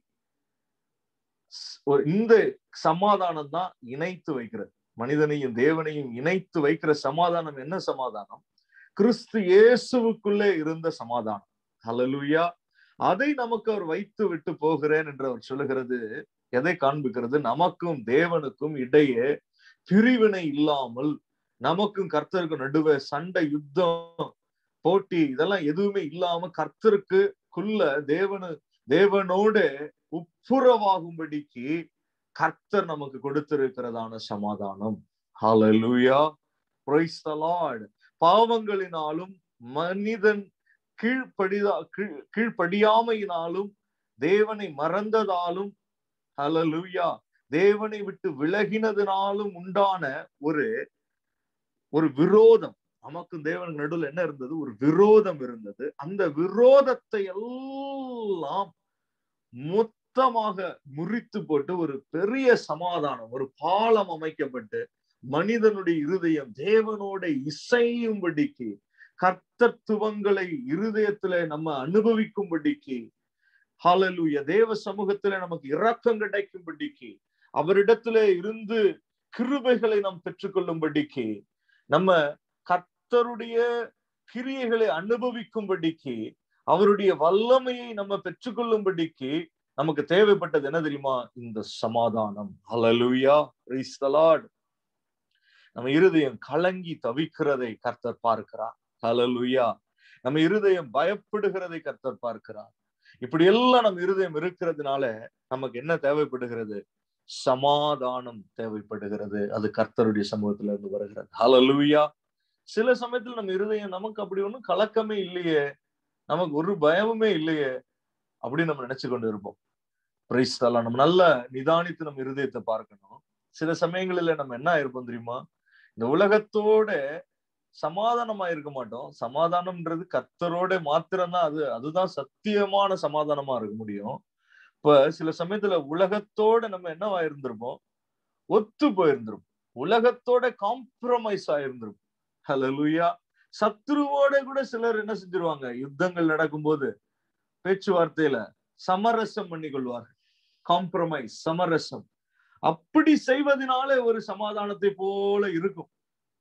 இந்த சமாதானம் தான் இணைத்து வைக்கிறது மனிதனையும் தேவனையும் இணைத்து வைக்கிற சமாதானம் என்ன சமாதானம் கிறிஸ்து இயேசுவுக்குள்ளே இருந்த சமாதானம் ஹலலுயா அதை நமக்கு அவர் வைத்து விட்டு போகிறேன் என்று அவர் சொல்லுகிறது எதை காண்பிக்கிறது நமக்கும் தேவனுக்கும் இடையே பிரிவினை இல்லாமல் நமக்கும் கர்த்தருக்கும் நடுவே சண்டை யுத்தம் போட்டி இதெல்லாம் எதுவுமே இல்லாம கர்த்தருக்குள்ள தேவனு தேவனோட ஒப்புரவாகும்படிக்கு கர்த்தர் நமக்கு கொடுத்திருக்கிறதான சமாதானம் ஹalleluya praise the lord பாவங்களினாலும் மனிதன் கீழ்ப்படிதா கீழ் கீழ்ப்படியாமையினாலும் தேவனை மறந்ததாலும் ஹalleluya தேவனை விட்டு விலகினதினாலும் உண்டான ஒரு ஒரு விரோதம் நமக்கும் தேவனுக்கு நடுவில் என்ன இருந்தது ஒரு விரோதம் இருந்தது அந்த விரோதத்தை எல்லாம் மொத்தமாக முறித்து போட்டு ஒரு பெரிய சமாதானம் ஒரு பாலம் அமைக்கப்பட்டு மனிதனுடைய இருதயம் தேவனோட இசையும்படிக்கு கர்த்தத்துவங்களை இருதயத்துல நம்ம அனுபவிக்கும்படிக்கு ஹாலலூய தேவ சமூகத்துல நமக்கு இரக்கம் கிடைக்கும்படிக்கு அவரிடத்துல இருந்து கிருபைகளை நாம் பெற்றுக்கொள்ளும்படிக்கு நம்ம கர்த்தருடைய கிரியைகளை அனுபவிக்கும்படிக்கு அவருடைய வல்லமையை நம்ம பெற்றுக்கொள்ளும்படிக்கு நமக்கு தேவைப்பட்டது என்ன தெரியுமா இந்த சமாதானம் ஹலலுயா நம்ம இருதயம் கலங்கி தவிக்கிறதை கர்த்தர் பார்க்கிறார் ஹலலுயா நம்ம இருதயம் பயப்படுகிறதை கர்த்தர் பார்க்கிறார் இப்படி எல்லாம் நம்ம இருதயம் இருக்கிறதுனால நமக்கு என்ன தேவைப்படுகிறது சமாதானம் தேவைப்படுகிறது அது கர்த்தருடைய சமூகத்துல இருந்து வருகிறது ஹalleluya சில சமயத்துல நம்ம இருதயம் நமக்கு அப்படி ஒண்ணும் கலக்கமே இல்லையே நமக்கு ஒரு பயமுமே இல்லையே அப்படின்னு நம்ம நினைச்சு கொண்டு இருப்போம் பிரைஸ் தலாம் நம்ம நல்ல நிதானித்து நம்ம இருதயத்தை பார்க்கணும் சில சமயங்களில நம்ம என்ன இருப்போம் தெரியுமா இந்த உலகத்தோட சமாதானமா இருக்க மாட்டோம் சமாதானம்ன்றது கர்த்தரோட மாத்திரம்தான் அது அதுதான் சத்தியமான சமாதானமா இருக்க முடியும் இப்ப சில சமயத்துல உலகத்தோட நம்ம என்னவா இருந்திருப்போம் ஒத்து போயிருந்திருப்போம் உலகத்தோட காம்ப்ரமைஸ் ஆயிருந்திருப்போம் ஹலலுயா சத்ருவோட கூட சிலர் என்ன செஞ்சிருவாங்க யுத்தங்கள் நடக்கும்போது பேச்சுவார்த்தையில சமரசம் பண்ணி கொள்வார்கள் காம்ப்ரமைஸ் சமரசம் அப்படி செய்வதனால ஒரு சமாதானத்தை போல இருக்கும்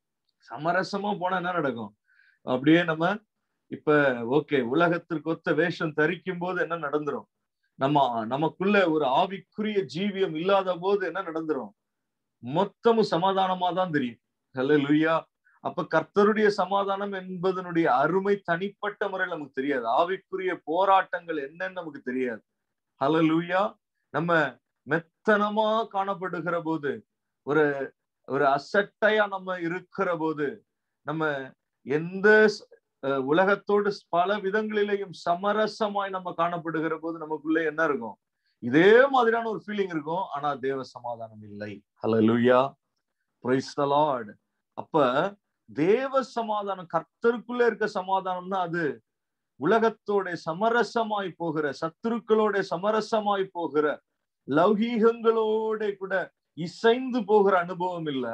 சமரசமா போனா என்ன நடக்கும் அப்படியே நம்ம இப்ப ஓகே உலகத்திற்கு ஒத்த வேஷம் தரிக்கும் போது என்ன நடந்துரும் நம்ம நமக்குள்ள ஒரு ஆவிக்குரிய ஜீவியம் இல்லாத போது என்ன நடந்துரும் மொத்தமும் சமாதானமா தான் தெரியும் ஹலோ லுய்யா அப்ப கர்த்தருடைய சமாதானம் என்பதனுடைய அருமை தனிப்பட்ட முறையில் நமக்கு தெரியாது ஆவிக்குரிய போராட்டங்கள் என்னன்னு நமக்கு தெரியாது ஹலோ லூயா நம்ம மெத்தனமா காணப்படுகிற போது ஒரு ஒரு அசட்டையா நம்ம இருக்கிற போது நம்ம எந்த உலகத்தோடு பல விதங்களிலேயும் சமரசமாய் நம்ம காணப்படுகிற போது நமக்குள்ள என்ன இருக்கும் இதே மாதிரியான ஒரு ஃபீலிங் இருக்கும் ஆனா தேவ சமாதானம் இல்லை ஹலோ லூயா லார்ட் அப்ப தேவ சமாதானம் கர்த்தருக்குள்ள இருக்க சமாதானம்னா அது உலகத்தோட சமரசமாய் போகிற சத்துருக்களோட சமரசமாய் போகிற லௌகீகங்களோட கூட இசைந்து போகிற அனுபவம் இல்ல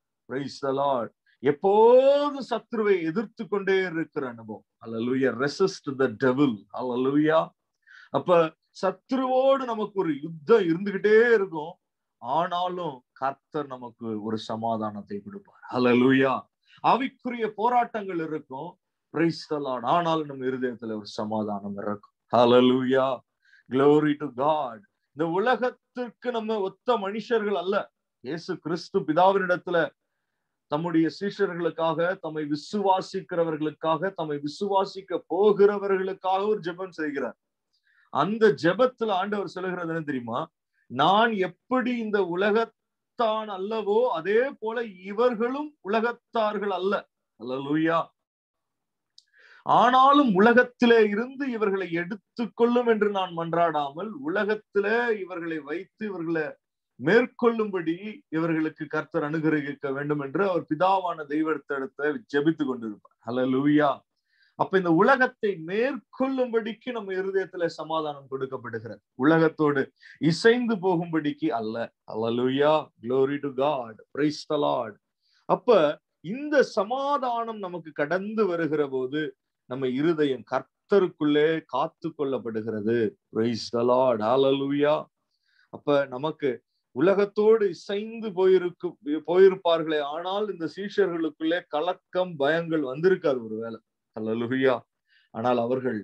லார்ட் எப்போதும் சத்ருவை எதிர்த்து கொண்டே இருக்கிற அனுபவம் அலலுயா ரெசிஸ்ட் த டெவில் அலலுயா அப்ப சத்ருவோடு நமக்கு ஒரு யுத்தம் இருந்துகிட்டே இருக்கும் ஆனாலும் கர்த்தர் நமக்கு ஒரு சமாதானத்தை கொடுப்பார் அலலுயா அவைக்குரிய போராட்டங்கள் இருக்கும் பிரைஸ்தலான் ஆனாலும் நம்ம இருதயத்துல ஒரு சமாதானம் இருக்கும் ஹலலூயா க்ளோரி டு காட் இந்த உலகத்திற்கு நம்ம ஒத்த மனுஷர்கள் அல்ல இயேசு கிறிஸ்து பிதாவினிடத்துல தம்முடைய சீஷர்களுக்காக தம்மை விசுவாசிக்கிறவர்களுக்காக தம்மை விசுவாசிக்க போகிறவர்களுக்காக ஒரு ஜெபம் செய்கிறார் அந்த ஜெபத்துல ஆண்டவர் சொல்லுகிறது என்ன தெரியுமா நான் எப்படி இந்த உலகத்தான் அல்லவோ அதே போல இவர்களும் உலகத்தார்கள் அல்ல அல்ல ஆனாலும் உலகத்திலே இருந்து இவர்களை எடுத்துக்கொள்ளும் என்று நான் மன்றாடாமல் உலகத்திலே இவர்களை வைத்து இவர்களை மேற்கொள்ளும்படி இவர்களுக்கு கர்த்தர் அனுகிரகிக்க வேண்டும் என்று அவர் பிதாவான தெய்வத்தை ஜெபித்து கொண்டிருப்பார் ஹலோ லூயா அப்ப இந்த உலகத்தை மேற்கொள்ளும்படிக்கு நம்ம இருதயத்துல சமாதானம் கொடுக்கப்படுகிறது உலகத்தோடு இசைந்து போகும்படிக்கு அல்ல hallelujah glory to God praise the Lord அப்ப இந்த சமாதானம் நமக்கு கடந்து வருகிற போது நம்ம இருதயம் கர்த்தருக்குள்ளே காத்து கொள்ளப்படுகிறது பிரைஸ் த லார்ட் ஹalleluya அப்ப நமக்கு உலகத்தோடு இசைந்து போயிருக்கு போயிருப்பார்களே ஆனால் இந்த சீஷர்களுக்குள்ளே கலக்கம் பயங்கள் வந்திருக்காது ஒருவேளை அல்லலுயா ஆனால் அவர்கள்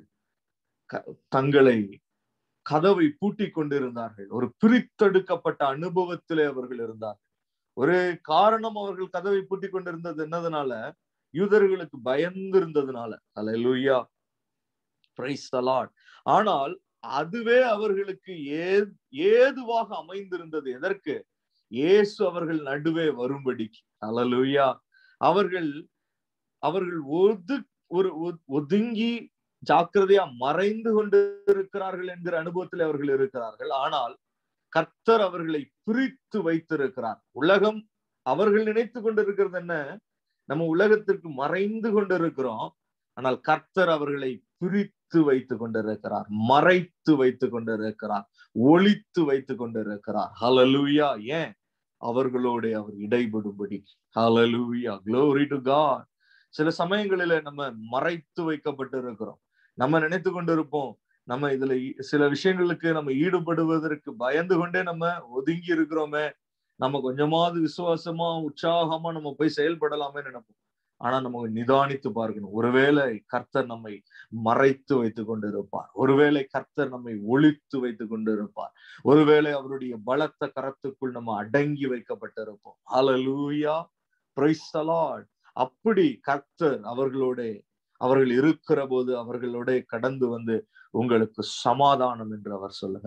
தங்களை கதவை பூட்டி கொண்டிருந்தார்கள் ஒரு பிரித்தெடுக்கப்பட்ட அனுபவத்திலே அவர்கள் இருந்தார்கள் ஒரு காரணம் அவர்கள் கதவை பூட்டி கொண்டிருந்தது என்னதுனால யூதர்களுக்கு பயந்து இருந்ததுனால அல்லலுயா பிரைஸ் தலாட் ஆனால் அதுவே அவர்களுக்கு ஏ ஏதுவாக அமைந்திருந்தது எதற்கு இயேசு அவர்கள் நடுவே வரும்படிக்கு அலலுயா அவர்கள் அவர்கள் ஒது ஒரு ஒதுங்கி ஜாக்கிரதையா மறைந்து கொண்டு இருக்கிறார்கள் என்கிற அனுபவத்தில் அவர்கள் இருக்கிறார்கள் ஆனால் கர்த்தர் அவர்களை பிரித்து வைத்திருக்கிறார் உலகம் அவர்கள் நினைத்து கொண்டிருக்கிறது என்ன நம்ம உலகத்திற்கு மறைந்து கொண்டிருக்கிறோம் ஆனால் கர்த்தர் அவர்களை பிரித்து வைத்துக் கொண்டிருக்கிறார் மறைத்து வைத்துக் கொண்டிருக்கிறார் ஒளித்து வைத்துக் கொண்டிருக்கிறார் ஹலலூயா ஏன் அவர்களோட அவர் இடைபடும்படி ஹலலூயா க்ளோரி டு காட் சில சமயங்களில நம்ம மறைத்து வைக்கப்பட்டு இருக்கிறோம் நம்ம நினைத்து கொண்டிருப்போம் நம்ம இதுல சில விஷயங்களுக்கு நம்ம ஈடுபடுவதற்கு பயந்து கொண்டே நம்ம ஒதுங்கி இருக்கிறோமே நம்ம கொஞ்சமாவது விசுவாசமா உற்சாகமா நம்ம போய் செயல்படலாமே நினைப்போம் ஆனா நம்ம நிதானித்து பார்க்கணும் ஒருவேளை கர்த்தர் நம்மை மறைத்து வைத்துக் கொண்டிருப்பார் ஒருவேளை கர்த்தர் நம்மை ஒழித்து வைத்துக் கொண்டிருப்பார் ஒருவேளை அவருடைய பலத்த கரத்துக்குள் நம்ம அடங்கி வைக்கப்பட்டிருப்போம் ஹalleluya praise the lord அப்படி கர்த்தர் அவர்களோட அவர்கள் இருக்கிற போது அவர்களோட கடந்து வந்து உங்களுக்கு சமாதானம் என்று அவர் சொல்லுகிறார்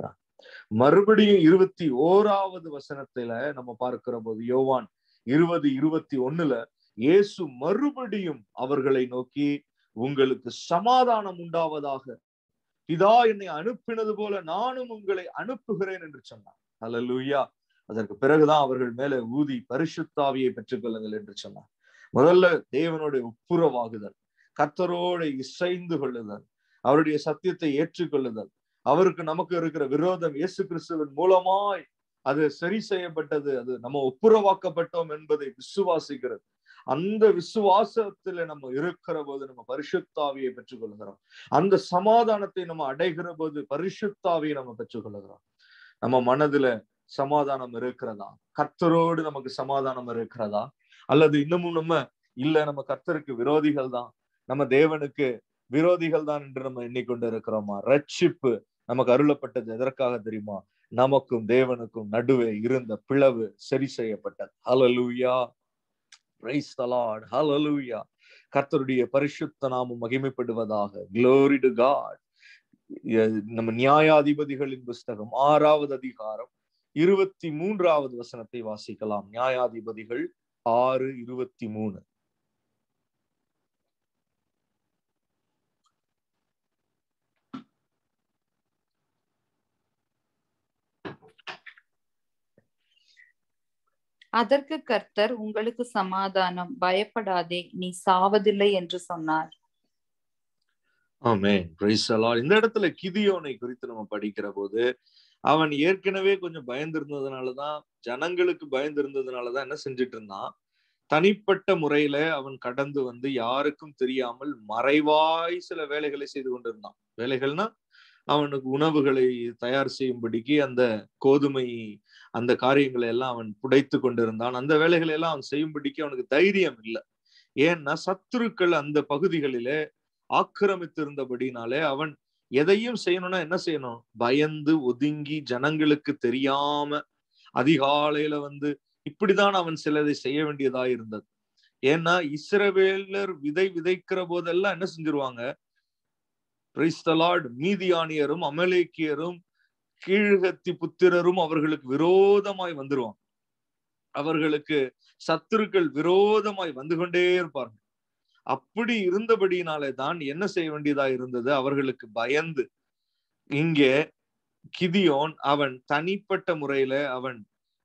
மறுபடியும் இருபத்தி ஓராவது வசனத்துல நம்ம பார்க்கிற போது யோவான் இருபது இருபத்தி ஒண்ணுல இயேசு மறுபடியும் அவர்களை நோக்கி உங்களுக்கு சமாதானம் உண்டாவதாக இதா என்னை அனுப்பினது போல நானும் உங்களை அனுப்புகிறேன் என்று சொன்னார் அல்லூயா அதற்கு பிறகுதான் அவர்கள் மேல ஊதி பரிசுத்தாவியை பெற்றுக்கொள்ளுங்கள் என்று சொன்னார் முதல்ல தேவனுடைய ஒப்புரவாகுதல் கத்தரோடு இசைந்து கொள்ளுதல் அவருடைய சத்தியத்தை ஏற்றுக்கொள்ளுதல் அவருக்கு நமக்கு இருக்கிற விரோதம் இயேசு கிறிஸ்துவின் மூலமாய் அது சரி செய்யப்பட்டது அது நம்ம ஒப்புரவாக்கப்பட்டோம் என்பதை விசுவாசிக்கிறது அந்த விசுவாசத்துல நம்ம இருக்கிற போது நம்ம பரிசுத்தாவியை பெற்றுக்கொள்கிறோம் அந்த சமாதானத்தை நம்ம அடைகிற போது பரிசுத்தாவியை நம்ம பெற்றுக்கொள்கிறோம் நம்ம மனதுல சமாதானம் இருக்கிறதா கர்த்தரோடு நமக்கு சமாதானம் இருக்கிறதா அல்லது இன்னமும் நம்ம இல்ல நம்ம கர்த்தருக்கு விரோதிகள் தான் நம்ம தேவனுக்கு விரோதிகள் தான் என்று நம்ம எண்ணிக்கொண்டு இருக்கிறோமா ரட்சிப்பு நமக்கு அருளப்பட்டது எதற்காக தெரியுமா நமக்கும் தேவனுக்கும் நடுவே இருந்த பிளவு சரி செய்யப்பட்டது ஹலலூயா பிரைஸ் தலாட் ஹலலூயா கர்த்தருடைய பரிசுத்த நாமம் மகிமைப்படுவதாக க்ளோரி டு காட் நம்ம நியாயாதிபதிகளின் புஸ்தகம் ஆறாவது அதிகாரம் இருபத்தி மூன்றாவது வசனத்தை வாசிக்கலாம் நியாயாதிபதிகள் ஆறு இருபத்தி மூணு அதற்கு கர்த்தர் உங்களுக்கு சமாதானம் பயப்படாதே நீ சாவதில்லை என்று சொன்னார் ஆமே இந்த இடத்துல கிதியோனை குறித்து நம்ம படிக்கிற போது அவன் ஏற்கனவே கொஞ்சம் பயந்திருந்ததுனாலதான் ஜனங்களுக்கு பயந்திருந்ததுனாலதான் என்ன செஞ்சுட்டு இருந்தான் தனிப்பட்ட முறையில அவன் கடந்து வந்து யாருக்கும் தெரியாமல் மறைவாய் சில வேலைகளை செய்து கொண்டிருந்தான் வேலைகள்னா அவனுக்கு உணவுகளை தயார் செய்யும்படிக்கு அந்த கோதுமை அந்த காரியங்களை எல்லாம் அவன் புடைத்து கொண்டிருந்தான் அந்த வேலைகளை எல்லாம் அவன் செய்யும்படிக்கு அவனுக்கு தைரியம் இல்லை ஏன்னா சத்துருக்கள் அந்த பகுதிகளிலே ஆக்கிரமித்திருந்தபடினாலே அவன் எதையும் செய்யணும்னா என்ன செய்யணும் பயந்து ஒதுங்கி ஜனங்களுக்கு தெரியாம அதிகாலையில வந்து இப்படிதான் அவன் சிலதை செய்ய வேண்டியதா இருந்தது ஏன்னா இஸ்ரவேலர் விதை விதைக்கிற போதெல்லாம் என்ன செஞ்சிருவாங்க பிரைஸ்தலாட் மீதியானியரும் அமலேக்கியரும் கீழ்கத்தி புத்திரரும் அவர்களுக்கு விரோதமாய் வந்துருவாங்க அவர்களுக்கு சத்துருக்கள் விரோதமாய் வந்து கொண்டே இருப்பார்கள் அப்படி இருந்தபடியினாலே தான் என்ன செய்ய வேண்டியதா இருந்தது அவர்களுக்கு பயந்து இங்கே கிதியோன் அவன் தனிப்பட்ட முறையில அவன்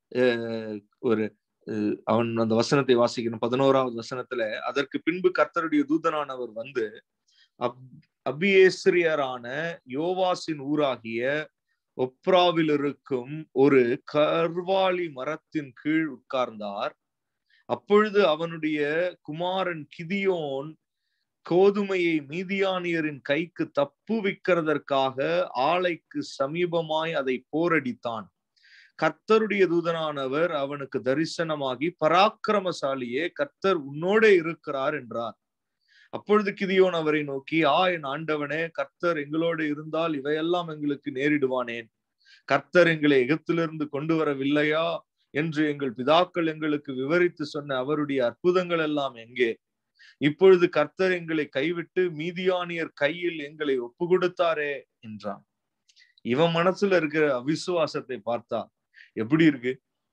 ஒரு அவன் அந்த வசனத்தை வாசிக்கணும் பதினோராவது வசனத்துல அதற்கு பின்பு கர்த்தருடைய தூதனானவர் வந்து அப் அபியேஸ்ரியரான யோவாசின் ஊராகிய ஒப்ராவில் இருக்கும் ஒரு கர்வாலி மரத்தின் கீழ் உட்கார்ந்தார் அப்பொழுது அவனுடைய குமாரன் கிதியோன் கோதுமையை மீதியானியரின் கைக்கு தப்புவிக்கிறதற்காக ஆலைக்கு சமீபமாய் அதை போரடித்தான் கர்த்தருடைய தூதனானவர் அவனுக்கு தரிசனமாகி பராக்கிரமசாலியே கர்த்தர் உன்னோட இருக்கிறார் என்றார் அப்பொழுது கிதியோன் அவரை நோக்கி ஆ என் ஆண்டவனே கர்த்தர் எங்களோடு இருந்தால் இவையெல்லாம் எங்களுக்கு நேரிடுவானேன் கர்த்தர் எங்களை எகத்திலிருந்து கொண்டு வரவில்லையா என்று எங்கள் பிதாக்கள் எங்களுக்கு விவரித்து சொன்ன அவருடைய அற்புதங்கள் எல்லாம் எங்கே இப்பொழுது கர்த்தர் எங்களை கைவிட்டு மீதியானியர் கையில் எங்களை ஒப்பு கொடுத்தாரே என்றான் இவன் மனசுல இருக்கிற அவிசுவாசத்தை பார்த்தா எப்படி இருக்கு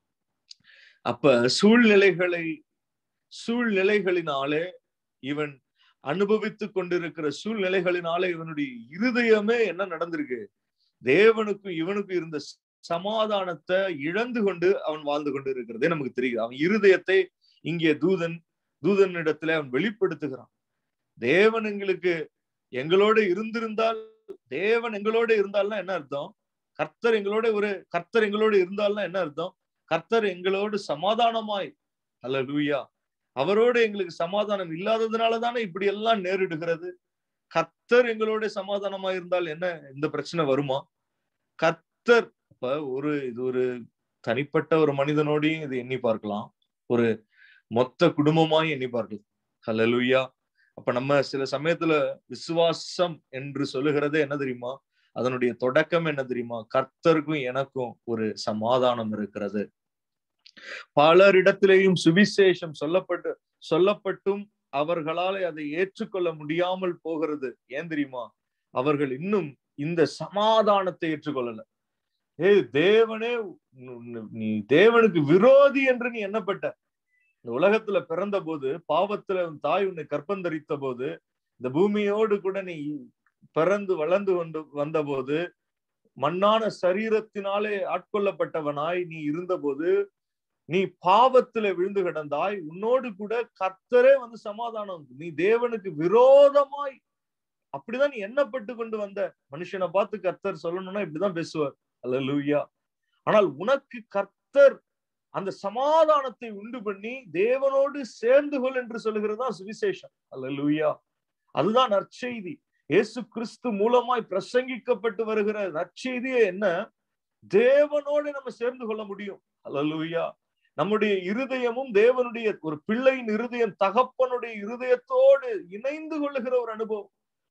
அப்ப சூழ்நிலைகளை சூழ்நிலைகளினாலே இவன் அனுபவித்துக் கொண்டிருக்கிற சூழ்நிலைகளினாலே இவனுடைய இருதயமே என்ன நடந்திருக்கு தேவனுக்கும் இவனுக்கும் இருந்த சமாதானத்தை இழந்து கொண்டு அவன் வாழ்ந்து கொண்டு இருக்கிறதே நமக்கு தெரியுது அவன் இருதயத்தை இங்கே தூதன் தூதனிடத்துல அவன் வெளிப்படுத்துகிறான் தேவன் எங்களுக்கு எங்களோட இருந்திருந்தால் தேவன் எங்களோட இருந்தால்னா என்ன அர்த்தம் கர்த்தர் எங்களோட ஒரு கர்த்தர் எங்களோட இருந்தால்னா என்ன அர்த்தம் கர்த்தர் எங்களோடு சமாதானமாய் அல்ல லூயா அவரோட எங்களுக்கு சமாதானம் இல்லாததுனால தானே இப்படி எல்லாம் நேரிடுகிறது கர்த்தர் எங்களோட சமாதானமா இருந்தால் என்ன இந்த பிரச்சனை வருமா கர்த்தர் இப்ப ஒரு இது ஒரு தனிப்பட்ட ஒரு மனிதனோடையும் இது எண்ணி பார்க்கலாம் ஒரு மொத்த குடும்பமாய் எண்ணி பார்க்கலாம் ஹலலுயா அப்ப நம்ம சில சமயத்துல விசுவாசம் என்று சொல்லுகிறதே என்ன தெரியுமா அதனுடைய தொடக்கம் என்ன தெரியுமா கர்த்தருக்கும் எனக்கும் ஒரு சமாதானம் இருக்கிறது பலரிடத்திலேயும் சுவிசேஷம் சொல்லப்பட்டு சொல்லப்பட்டும் அவர்களால் அதை ஏற்றுக்கொள்ள முடியாமல் போகிறது ஏன் தெரியுமா அவர்கள் இன்னும் இந்த சமாதானத்தை ஏற்றுக்கொள்ளல ஏய் தேவனே நீ தேவனுக்கு விரோதி என்று நீ எண்ணப்பட்ட இந்த உலகத்துல பிறந்த போது பாவத்துல உன் தாய் உன்னை கற்பந்தரித்த போது இந்த பூமியோடு கூட நீ பிறந்து வளர்ந்து கொண்டு வந்த போது மண்ணான சரீரத்தினாலே ஆட்கொள்ளப்பட்டவனாய் நீ இருந்தபோது நீ பாவத்துல விழுந்து கிடந்தாய் உன்னோடு கூட கர்த்தரே வந்து சமாதானம் நீ தேவனுக்கு விரோதமாய் அப்படிதான் நீ எண்ணப்பட்டு கொண்டு வந்த மனுஷனை பார்த்து கர்த்தர் சொல்லணும்னா இப்படிதான் பேசுவார் அல்ல லூயா ஆனால் உனக்கு கர்த்தர் அந்த சமாதானத்தை உண்டு பண்ணி தேவனோடு சேர்ந்து கொள் என்று சொல்லுகிறதா சுவிசேஷம் அல்ல லூயா அதுதான் நற்செய்தி இயேசு கிறிஸ்து மூலமாய் பிரசங்கிக்கப்பட்டு வருகிற நற்செய்தியே என்ன தேவனோடு நம்ம சேர்ந்து கொள்ள முடியும் அல்ல நம்முடைய இருதயமும் தேவனுடைய ஒரு பிள்ளையின் இருதயம் தகப்பனுடைய இருதயத்தோடு இணைந்து கொள்ளுகிற ஒரு அனுபவம்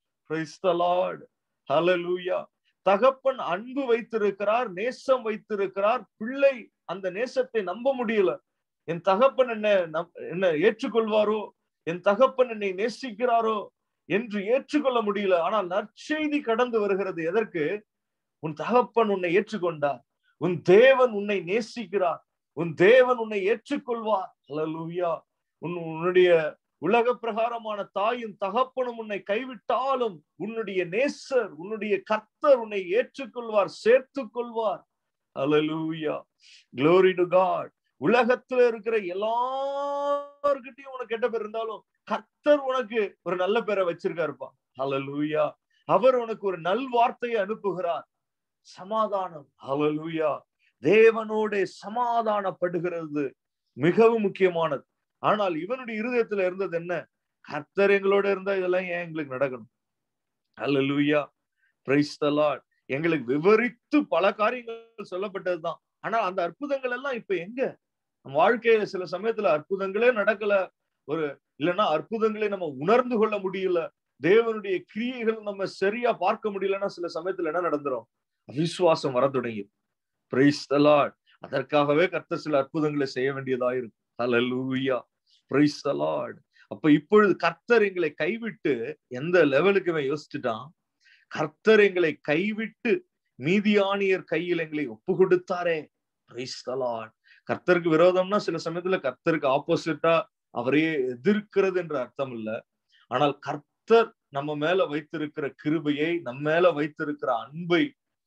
ஹலலூயா தகப்பன் அன்பு வைத்திருக்கிறார் நேசம் வைத்திருக்கிறார் பிள்ளை அந்த நேசத்தை நம்ப முடியல என் தகப்பன் என்ன என்ன ஏற்றுக்கொள்வாரோ என் தகப்பன் என்னை நேசிக்கிறாரோ என்று ஏற்றுக்கொள்ள முடியல ஆனால் நற்செய்தி கடந்து வருகிறது எதற்கு உன் தகப்பன் உன்னை ஏற்றுக்கொண்டார் உன் தேவன் உன்னை நேசிக்கிறார் உன் தேவன் உன்னை ஏற்றுக்கொள்வார் ஹலலூயா உன் உன்னுடைய உலக பிரகாரமான தாயும் தகப்பனும் உன்னை கைவிட்டாலும் உன்னுடைய நேசர் உன்னுடைய கர்த்தர் உன்னை ஏற்றுக்கொள்வார் சேர்த்து கொள்வார் அலலூயா க்ளோரி டு காட் உலகத்துல இருக்கிற எல்லார்கிட்டையும் உனக்கு கெட்ட பேர் இருந்தாலும் கர்த்தர் உனக்கு ஒரு நல்ல பேரை வச்சிருக்காருப்பா அலலூயா அவர் உனக்கு ஒரு நல் வார்த்தையை அனுப்புகிறார் சமாதானம் அலலூயா தேவனோட சமாதானப்படுகிறது மிகவும் முக்கியமானது ஆனால் இவனுடைய இருதயத்துல இருந்தது என்ன கர்த்தர் எங்களோட இருந்தா இதெல்லாம் ஏன் எங்களுக்கு நடக்கணும் அல்ல லூயா பிரைஸ் எங்களுக்கு விவரித்து பல காரியங்கள் சொல்லப்பட்டதுதான் ஆனா அந்த அற்புதங்கள் எல்லாம் இப்ப எங்க நம்ம வாழ்க்கையில சில சமயத்துல அற்புதங்களே நடக்கல ஒரு இல்லைன்னா அற்புதங்களை நம்ம உணர்ந்து கொள்ள முடியல தேவனுடைய கிரியைகள் நம்ம சரியா பார்க்க முடியலன்னா சில சமயத்துல என்ன நடந்துரும் அவிசுவாசம் வர தொடங்கி பிரைஸ் அதற்காகவே கர்த்தர் சில அற்புதங்களை செய்ய வேண்டியதா இருக்கும் ஹலலூயா பிரைஸ் லார்ட் அப்ப இப்பொழுது கர்த்தர் எங்களை கைவிட்டு எந்த லெவலுக்கு இவன் யோசிச்சுட்டான் கர்த்தர் எங்களை கைவிட்டு மீதியானியர் கையில் எங்களை ஒப்பு கொடுத்தாரே பிரைஸ் லார்ட் கர்த்தருக்கு விரோதம்னா சில சமயத்துல கர்த்தருக்கு ஆப்போசிட்டா அவரையே எதிர்க்கிறது என்ற அர்த்தம் இல்ல ஆனால் கர்த்தர் நம்ம மேல வைத்திருக்கிற கிருபையை நம்ம மேல வைத்திருக்கிற அன்பை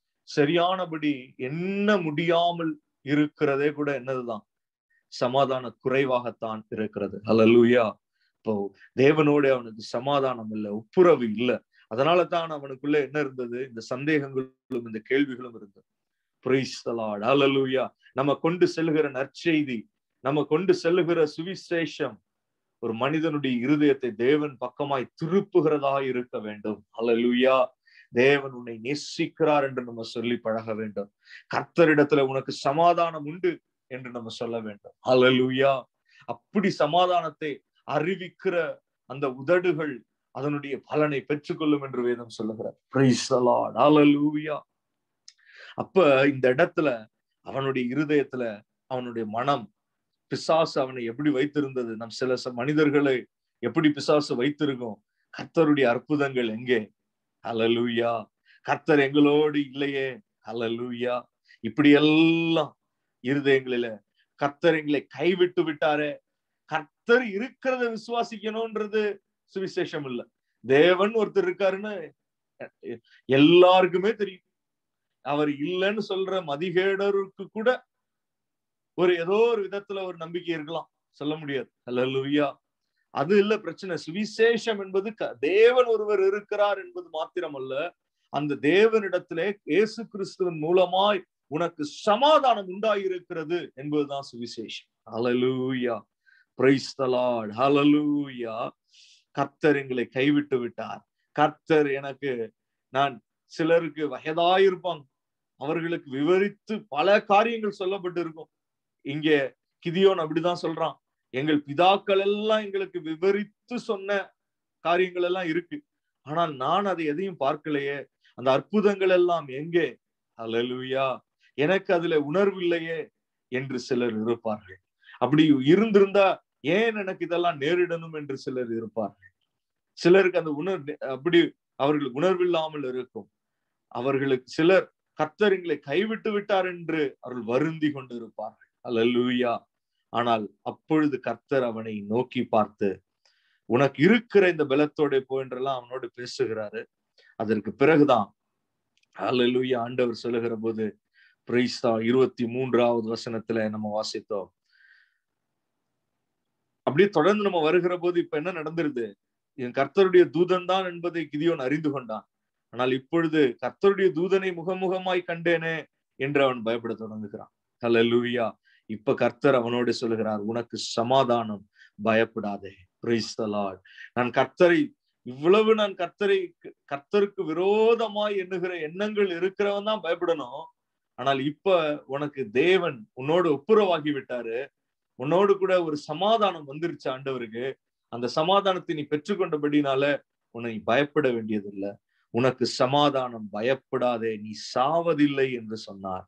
சரியானபடி என்ன முடியாமல் இருக்கிறதே கூட என்னதுதான் சமாதான குறைவாகத்தான் இருக்கிறது ஹலலூயா இப்போ தேவனோட அவனுக்கு சமாதானம் இல்லை ஒப்புரவு இல்லை அதனால தான் அவனுக்குள்ள என்ன இருந்தது இந்த சந்தேகங்களும் இந்த கேள்விகளும் இருந்தது புரைஸ்தலாட் ஹலலூயா நம்ம கொண்டு செல்லுகிற நற்செய்தி நம்ம கொண்டு செல்லுகிற சுவிசேஷம் ஒரு மனிதனுடைய இருதயத்தை தேவன் பக்கமாய் திருப்புகிறதா இருக்க வேண்டும் ஹலலூயா தேவன் உன்னை நேசிக்கிறார் என்று நம்ம சொல்லி பழக வேண்டும் கர்த்தரிடத்துல உனக்கு சமாதானம் உண்டு என்று நம்ம சொல்ல வேண்டும் அலலுயா அப்படி சமாதானத்தை அறிவிக்கிற அந்த உதடுகள் அதனுடைய பலனை பெற்றுக்கொள்ளும் என்று வேதம் சொல்லுகிறார் அலலூயா அப்ப இந்த இடத்துல அவனுடைய இருதயத்துல அவனுடைய மனம் பிசாசு அவனை எப்படி வைத்திருந்தது நம் சில மனிதர்களை எப்படி பிசாசு வைத்திருக்கும் கர்த்தருடைய அற்புதங்கள் எங்கே அலலூயா கர்த்தர் எங்களோடு இல்லையே அலலூயா இப்படி எல்லாம் இருதயங்களில கர்த்தர் எங்களை கைவிட்டு விட்டாரே கர்த்தர் இருக்கிறத விசுவாசிக்கணும்ன்றது சுவிசேஷம் இல்ல தேவன் ஒருத்தர் இருக்காருன்னு எல்லாருக்குமே தெரியும் அவர் இல்லைன்னு சொல்ற மதிகேடருக்கு கூட ஒரு ஏதோ ஒரு விதத்துல ஒரு நம்பிக்கை இருக்கலாம் சொல்ல முடியாது அல்ல அது இல்ல பிரச்சனை சுவிசேஷம் என்பது தேவன் ஒருவர் இருக்கிறார் என்பது மாத்திரம் அல்ல அந்த தேவனிடத்திலே இயேசு கிறிஸ்துவின் மூலமாய் உனக்கு சமாதானம் உண்டாயிருக்கிறது என்பதுதான் சுவிசேஷம் ஹலலூயா பிரைஸ் தலாட் ஹலலூயா கர்த்தர் எங்களை கைவிட்டு விட்டார் கர்த்தர் எனக்கு நான் சிலருக்கு வயதாயிருப்பாங்க அவர்களுக்கு விவரித்து பல காரியங்கள் சொல்லப்பட்டு இருக்கும் இங்க கிதியோன் அப்படிதான் சொல்றான் எங்கள் பிதாக்கள் எல்லாம் எங்களுக்கு விவரித்து சொன்ன காரியங்கள் எல்லாம் இருக்கு ஆனால் நான் அதை எதையும் பார்க்கலையே அந்த அற்புதங்கள் எல்லாம் எங்கே அலலுயா எனக்கு அதுல உணர்வு இல்லையே என்று சிலர் இருப்பார்கள் அப்படி இருந்திருந்தா ஏன் எனக்கு இதெல்லாம் நேரிடணும் என்று சிலர் இருப்பார்கள் சிலருக்கு அந்த உணர் அப்படி அவர்களுக்கு உணர்வில்லாமல் இருக்கும் அவர்களுக்கு சிலர் கர்த்தர் எங்களை கைவிட்டு விட்டார் என்று அவர்கள் வருந்தி கொண்டிருப்பார்கள் அல்லூயா ஆனால் அப்பொழுது கர்த்தர் அவனை நோக்கி பார்த்து உனக்கு இருக்கிற இந்த பலத்தோட போன்றெல்லாம் அவனோடு பேசுகிறாரு அதற்கு பிறகுதான் அல்லூயா ஆண்டவர் சொல்லுகிற போது பிரைஸ்தா இருபத்தி மூன்றாவது வசனத்துல நம்ம வாசித்தோம் அப்படியே தொடர்ந்து நம்ம வருகிற போது இப்ப என்ன நடந்துருது என் கர்த்தருடைய தூதன் தான் என்பதை கிதியோன் அறிந்து கொண்டான் ஆனால் இப்பொழுது கர்த்தருடைய தூதனை முகமுகமாய் கண்டேனே என்று அவன் பயப்பட தொடங்குகிறான் ஹலோ லூயா இப்ப கர்த்தர் அவனோடு சொல்லுகிறார் உனக்கு சமாதானம் பயப்படாதே பிரைஸ்தலாட் நான் கர்த்தரை இவ்வளவு நான் கர்த்தரை கர்த்தருக்கு விரோதமாய் எண்ணுகிற எண்ணங்கள் இருக்கிறவன் தான் பயப்படணும் ஆனால் இப்ப உனக்கு தேவன் உன்னோடு ஒப்புரவாகி விட்டாரு உன்னோடு கூட ஒரு சமாதானம் வந்துருச்சு ஆண்டவருக்கு அந்த சமாதானத்தை நீ பெற்றுக்கொண்டபடினால உன்னை பயப்பட வேண்டியதில்லை உனக்கு சமாதானம் பயப்படாதே நீ சாவதில்லை என்று சொன்னார்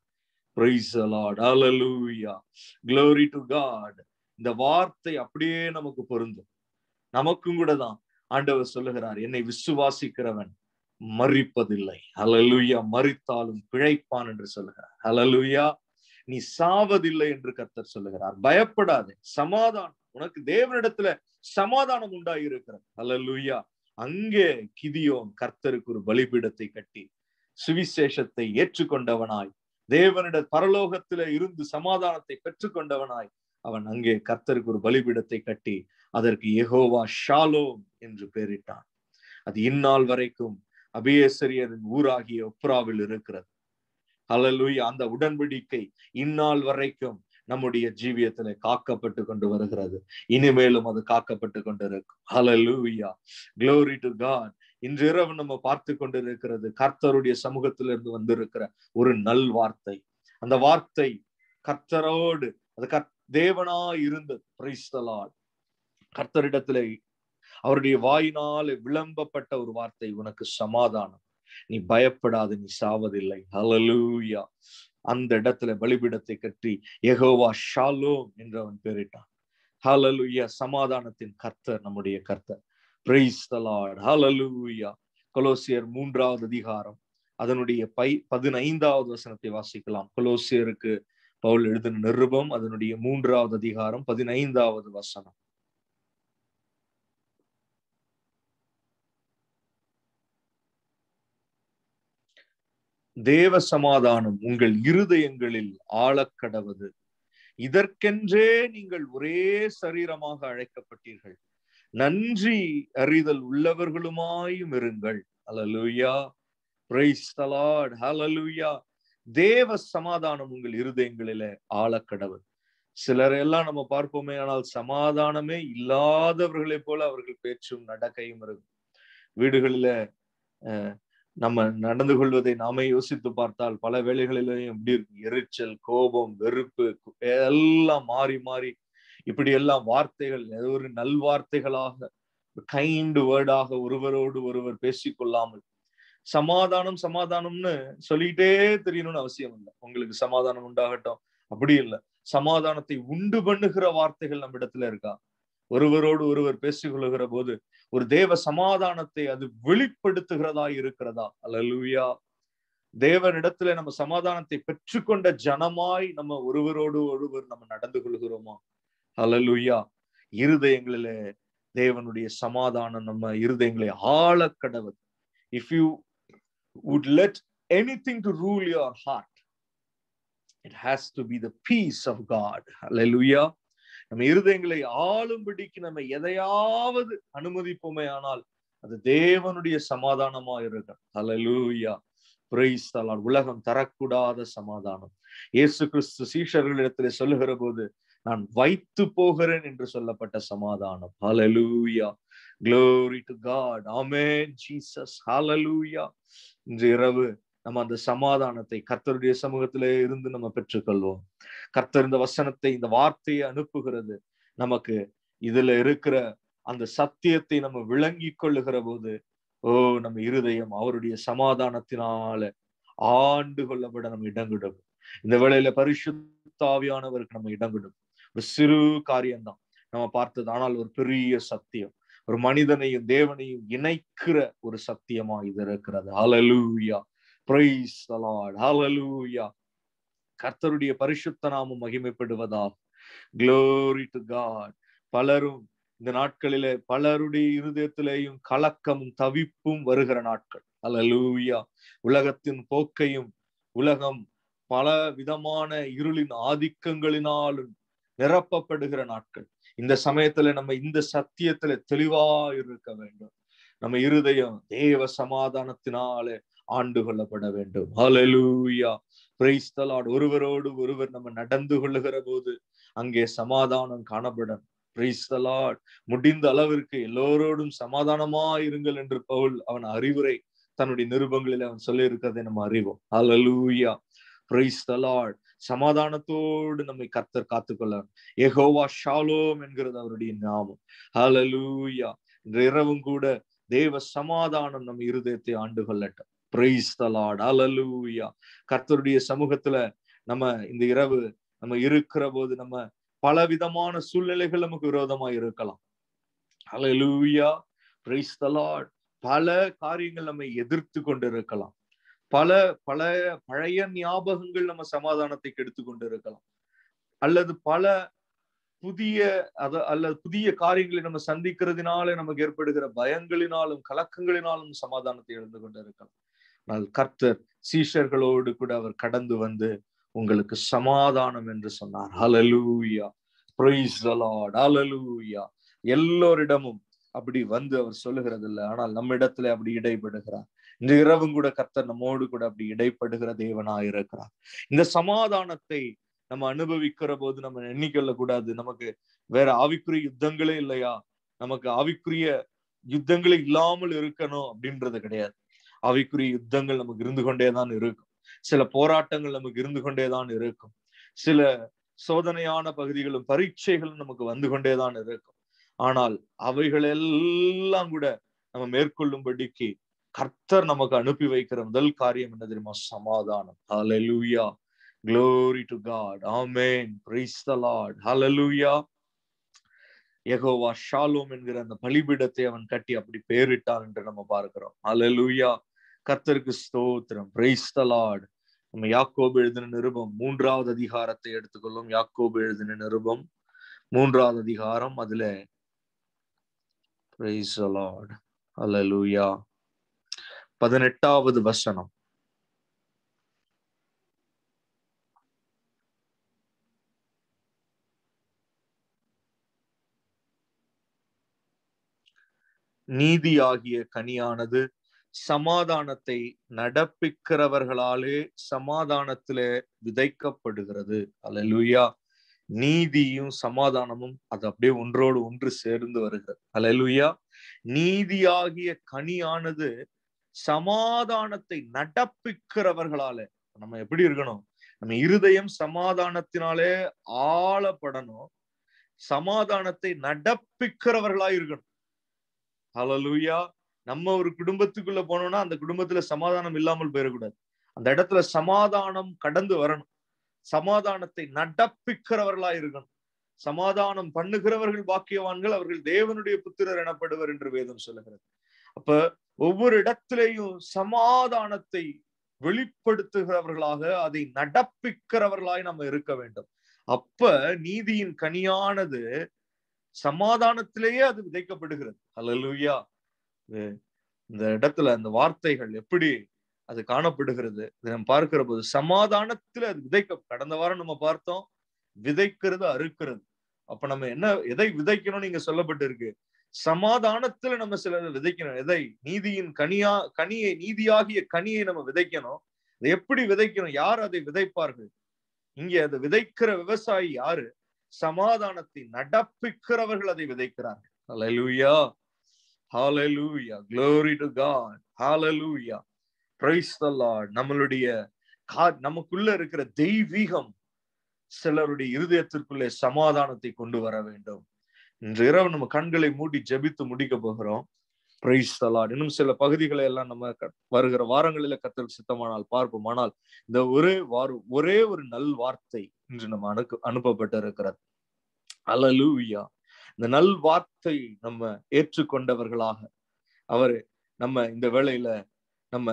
க்ளோரி டு காட் இந்த வார்த்தை அப்படியே நமக்கு பொருந்தும் நமக்கும் கூட தான் ஆண்டவர் சொல்லுகிறார் என்னை விசுவாசிக்கிறவன் மறிப்பதில்லை ஹலலுயா மறித்தாலும் பிழைப்பான் என்று சொல்லுகிறார் ஹலலுயா நீ சாவதில்லை என்று கர்த்தர் சொல்லுகிறார் பயப்படாதே சமாதானம் உனக்கு தேவனிடத்துல சமாதானம் உண்டாயிருக்கிறது ஹலலுயா அங்கே கிதியோன் கர்த்தருக்கு ஒரு பலிபீடத்தை கட்டி சுவிசேஷத்தை ஏற்றுக்கொண்டவனாய் தேவனிட பரலோகத்தில இருந்து சமாதானத்தை பெற்றுக்கொண்டவனாய் அவன் அங்கே கர்த்தருக்கு ஒரு பலிபீடத்தை கட்டி அதற்கு எகோவா ஷாலோம் என்று பெயரிட்டான் அது இந்நாள் வரைக்கும் அபியேசரியரின் ஊராகிய ஒப்ராவில் இருக்கிறது ஹலலூயா அந்த உடன்படிக்கை இந்நாள் வரைக்கும் நம்முடைய ஜீவியத்துல காக்கப்பட்டு கொண்டு வருகிறது இனிமேலும் அது காக்கப்பட்டு கொண்டு இருக்கும் ஹலலூயா க்ளோரி டு காட் இன்று இரவு நம்ம பார்த்து கொண்டிருக்கிறது கர்த்தருடைய சமூகத்திலிருந்து வந்திருக்கிற ஒரு நல் வார்த்தை அந்த வார்த்தை கர்த்தரோடு அது கர் தேவனா இருந்தது பிரைஸ்தலால் கர்த்தரிடத்துல அவருடைய வாயினாலே விளம்பப்பட்ட ஒரு வார்த்தை உனக்கு சமாதானம் நீ பயப்படாது நீ சாவதில்லை ஹலலூயா அந்த இடத்துல பலிபீடத்தை கட்டி எகோவா ஷாலோம் என்று அவன் பெயரிட்டான் ஹலலூயா சமாதானத்தின் கர்த்தர் நம்முடைய கர்த்தர் பிரைஸ் தலாட் ஹலலூயா கொலோசியர் மூன்றாவது அதிகாரம் அதனுடைய பை பதினைந்தாவது வசனத்தை வாசிக்கலாம் கொலோசியருக்கு பவுல் எழுதின நிருபம் அதனுடைய மூன்றாவது அதிகாரம் பதினைந்தாவது வசனம் தேவ சமாதானம் உங்கள் இருதயங்களில் ஆழக்கடவது இதற்கென்றே நீங்கள் ஒரே சரீரமாக அழைக்கப்பட்டீர்கள் நன்றி அறிதல் உள்ளவர்களுமாயும் இருங்கள் அலலுயா பிரைஸ் தலாட் ஹலலுயா தேவ சமாதானம் உங்கள் இருதயங்களில ஆழக்கடவுள் சிலர் எல்லாம் நம்ம பார்ப்போமே ஆனால் சமாதானமே இல்லாதவர்களை போல அவர்கள் பேச்சும் நடக்கையும் இருக்கும் வீடுகளில நம்ம நடந்து கொள்வதை நாமே யோசித்து பார்த்தால் பல வேளைகளிலும் எப்படி இருக்கும் எரிச்சல் கோபம் வெறுப்பு எல்லாம் மாறி மாறி இப்படி எல்லாம் வார்த்தைகள் ஒரு நல்வார்த்தைகளாக கைண்ட் வேர்டாக ஒருவரோடு ஒருவர் பேசிக்கொள்ளாமல் சமாதானம் சமாதானம்னு சொல்லிட்டே தெரியணும்னு அவசியம் இல்லை உங்களுக்கு சமாதானம் உண்டாகட்டும் அப்படி இல்லை சமாதானத்தை உண்டு பண்ணுகிற வார்த்தைகள் நம்ம இடத்துல இருக்கா ஒருவரோடு ஒருவர் பேசிக்கொள்ளுகிற போது ஒரு தேவ சமாதானத்தை அது வெளிப்படுத்துகிறதா இருக்கிறதா அல்லலுயா தேவனிடத்துல நம்ம சமாதானத்தை பெற்றுக்கொண்ட ஜனமாய் நம்ம ஒருவரோடு ஒருவர் நம்ம நடந்து கொள்கிறோமா அல்லலுயா இருதயங்களில தேவனுடைய சமாதானம் நம்ம இருதயங்களை ஆழ கடவுள் if you would let anything to rule your heart it has to be the peace of god hallelujah நம்ம இருதயங்களை ஆளும்படிக்கு நம்ம எதையாவது அனுமதிப்போமே ஆனால் அது தேவனுடைய சமாதானமா இருக்கும் ஹலலூயா பிரைஸ் தலால் உலகம் தரக்கூடாத சமாதானம் இயேசு கிறிஸ்து சீஷர்களிடத்துல சொல்லுகிற போது நான் வைத்து போகிறேன் என்று சொல்லப்பட்ட சமாதானம் hallelujah glory to God amen Jesus hallelujah இன்று இரவு நம்ம அந்த சமாதானத்தை கர்த்தருடைய சமூகத்திலே இருந்து நம்ம பெற்றுக்கொள்வோம் கர்த்தர் இந்த வசனத்தை இந்த வார்த்தையை அனுப்புகிறது நமக்கு இதுல இருக்கிற அந்த சத்தியத்தை நம்ம விளங்கி கொள்ளுகிற போது ஓ நம்ம இருதயம் அவருடைய சமாதானத்தினால ஆண்டு கொள்ளப்பட நம்ம இடம் கொடுக்கும் இந்த வேளையில பரிசுத்தாவியானவருக்கு நம்ம இடம் கொடுக்கும் ஒரு சிறு காரியம்தான் நம்ம பார்த்தது ஆனால் ஒரு பெரிய சத்தியம் ஒரு மனிதனையும் தேவனையும் இணைக்கிற ஒரு சத்தியமா இது இருக்கிறது அலலூயா பிரைஸ் லார்ட் ஹalleluya கர்த்தருடைய பரிசுத்த நாமம் மகிமைப்படுவதாக glory டு காட் பலரும் இந்த நாட்களிலே பலருடைய இருதயத்திலேயும் கலக்கமும் தவிப்பும் வருகிற நாட்கள் ஹalleluya உலகத்தின் போக்கையும் உலகம் பல விதமான இருளின் ஆதிக்கங்களினாலும் நிரப்பப்படுகிற நாட்கள் இந்த சமயத்துல நம்ம இந்த சத்தியத்துல தெளிவா இருக்க வேண்டும் நம்ம இருதயம் தேவ சமாதானத்தினாலே ஆண்டு கொள்ளப்பட வேண்டும் ஹalleluya praise the lord ஒருவரோடு ஒருவர் நம்ம நடந்து கொள்ளுகிற போது அங்கே சமாதானம் காணப்படும் praise the lord முடிந்த அளவிற்கு எல்லோரோடும் சமாதானமா இருங்கள் என்று பவுல் அவன் அறிவுரை தன்னுடைய நிருபங்களில் அவன் சொல்லி இருக்கிறதை நம்ம அறிவோம் ஹalleluya praise the lord சமாதானத்தோடு நம்மை கர்த்தர் காத்துக்கொள்ள எகோவா ஷாலோம் என்கிறது அவருடைய நாமம் ஹalleluya இன்று இரவும் கூட தேவ சமாதானம் நம்ம இருதயத்தை ஆண்டு கொள்ளட்டும் பிரைஸ் த லார்ட் ஹalleluya கர்த்தருடைய சமூகத்துல நம்ம இந்த இரவு நம்ம இருக்கிற போது நம்ம பல விதமான சூழ்நிலைகள் நமக்கு விரோதமா இருக்கலாம் ஹalleluya பிரைஸ் த லார்ட் பல காரியங்கள் நம்மை எதிர்த்து கொண்டு இருக்கலாம் பல பல பழைய ஞாபகங்கள் நம்ம சமாதானத்தை கெடுத்து கொண்டு இருக்கலாம் அல்லது பல புதிய அத அல்லது புதிய காரியங்களை நம்ம சந்திக்கிறதுனால நமக்கு ஏற்படுகிற பயங்களினாலும் கலக்கங்களினாலும் சமாதானத்தை எழுந்து கொண்டு இருக்கலாம் ஆனால் கர்த்தர் சீஷர்களோடு கூட அவர் கடந்து வந்து உங்களுக்கு சமாதானம் என்று சொன்னார் ஹalleluya praise the lord hallelujah எல்லோரிடமும் அப்படி வந்து அவர் சொல்லுகிறது இல்லை ஆனால் நம்ம இடத்துல அப்படி இடைப்படுகிறார் இந்த இரவும் கூட கர்த்தர் நம்மோடு கூட அப்படி இடைப்படுகிற தேவனாய் இருக்கிறார் இந்த சமாதானத்தை நம்ம அனுபவிக்கிற போது நம்ம எண்ணிக்கொள்ள கூடாது நமக்கு வேற ஆவிக்குரிய யுத்தங்களே இல்லையா நமக்கு ஆவிக்குரிய யுத்தங்களே இல்லாமல் இருக்கணும் அப்படின்றது கிடையாது ஆவிக்குரிய யுத்தங்கள் நமக்கு இருந்து கொண்டேதான் இருக்கும் சில போராட்டங்கள் நமக்கு இருந்து கொண்டேதான் இருக்கும் சில சோதனையான பகுதிகளும் பரீட்சைகளும் நமக்கு வந்து கொண்டேதான் இருக்கும் ஆனால் அவைகள் எல்லாம் கூட நம்ம மேற்கொள்ளும்படிக்கு கர்த்தர் நமக்கு அனுப்பி வைக்கிற முதல் காரியம் என்ன தெரியுமா சமாதானம் hallelujah glory to god amen praise the lord hallelujah Jehovah Shalom என்கிற அந்த பலிபீடத்தை அவன் கட்டி அப்படி பேரிட்டான் என்று நம்ம பார்க்கிறோம் ஹalleluya கர்த்தருக்கு ஸ்தோத்திரம் praise the lord நம்ம யாக்கோபு எழுதின நிருபம் மூன்றாவது அதிகாரத்தை எடுத்துக்கொள்ளும் யாக்கோபு எழுதின நிருபம் மூன்றாவது அதிகாரம் அதுல praise the lord hallelujah பதினெட்டாவது வசனம் நீதியாகிய கனியானது சமாதானத்தை நடப்பிக்கிறவர்களாலே சமாதானத்திலே விதைக்கப்படுகிறது அல்லேலூயா நீதியும் சமாதானமும் அது அப்படியே ஒன்றோடு ஒன்று சேர்ந்து வருகிறது அல்லேலூயா நீதியாகிய கனியானது சமாதானத்தை நடப்பிக்கிறவர்களாலே நம்ம எப்படி இருக்கணும் நம்ம இருதயம் சமாதானத்தினாலே ஆளப்படணும் சமாதானத்தை நடப்பிக்கிறவர்களா இருக்கணும் ஹalleluya நம்ம ஒரு குடும்பத்துக்குள்ள போனோம்னா அந்த குடும்பத்துல சமாதானம் இல்லாமல் போயிடக்கூடாது அந்த இடத்துல சமாதானம் கடந்து வரணும் சமாதானத்தை நடப்பிக்கிறவர்களா இருக்கணும் சமாதானம் பண்ணுகிறவர்கள் பாக்கியவான்கள் அவர்கள் தேவனுடைய புத்திரர் எனப்படுவர் என்று வேதம் சொல்லுகிறது அப்ப ஒவ்வொரு இடத்திலேயும் சமாதானத்தை வெளிப்படுத்துகிறவர்களாக அதை நடப்பிக்கிறவர்களாய் நம்ம இருக்க வேண்டும் அப்ப நீதியின் கனியானது சமாதானத்திலேயே அது விதைக்கப்படுகிறது அல்லலுயா இந்த இடத்துல அந்த வார்த்தைகள் எப்படி அது காணப்படுகிறது நம்ம பார்க்கிற போது சமாதானத்துல அது விதைக்க கடந்த வாரம் நம்ம பார்த்தோம் விதைக்கிறது அறுக்கிறது அப்ப நம்ம என்ன எதை விதைக்கணும் நீங்க சொல்லப்பட்டு இருக்கு சமாதானத்துல நம்ம சில விதைக்கணும் எதை நீதியின் கனியா கனியை நீதியாகிய கனியை நம்ம விதைக்கணும் அதை எப்படி விதைக்கணும் யார் அதை விதைப்பார்கள் இங்க அதை விதைக்கிற விவசாயி யாரு சமாதானத்தை நடப்பிக்கிறவர்கள் அதை விதைக்கிறார்கள் ஹalleluya ஹalleluya glory to god hallelujah praise the lord நம்மளுடைய நமக்குள்ள இருக்கிற தெய்வீகம் சிலருடைய இருதயத்திற்குள்ளே சமாதானத்தை கொண்டு வர வேண்டும் இன்று இரவு நம்ம கண்களை மூடி ஜெபித்து முடிக்க போகிறோம் பிரைஸ் தலாட் இன்னும் சில பகுதிகளை எல்லாம் நம்ம வருகிற வாரங்களில கத்தல் சித்தமானால் பார்ப்போம் ஆனால் இந்த ஒரே வார ஒரே ஒரு நல் வார்த்தை இன்று நம்ம அனுப்பு அனுப்பப்பட்டு இருக்கிறது அலலூயா இந்த நல் வார்த்தை நம்ம ஏற்றுக்கொண்டவர்களாக அவர் நம்ம இந்த வேளையில நம்ம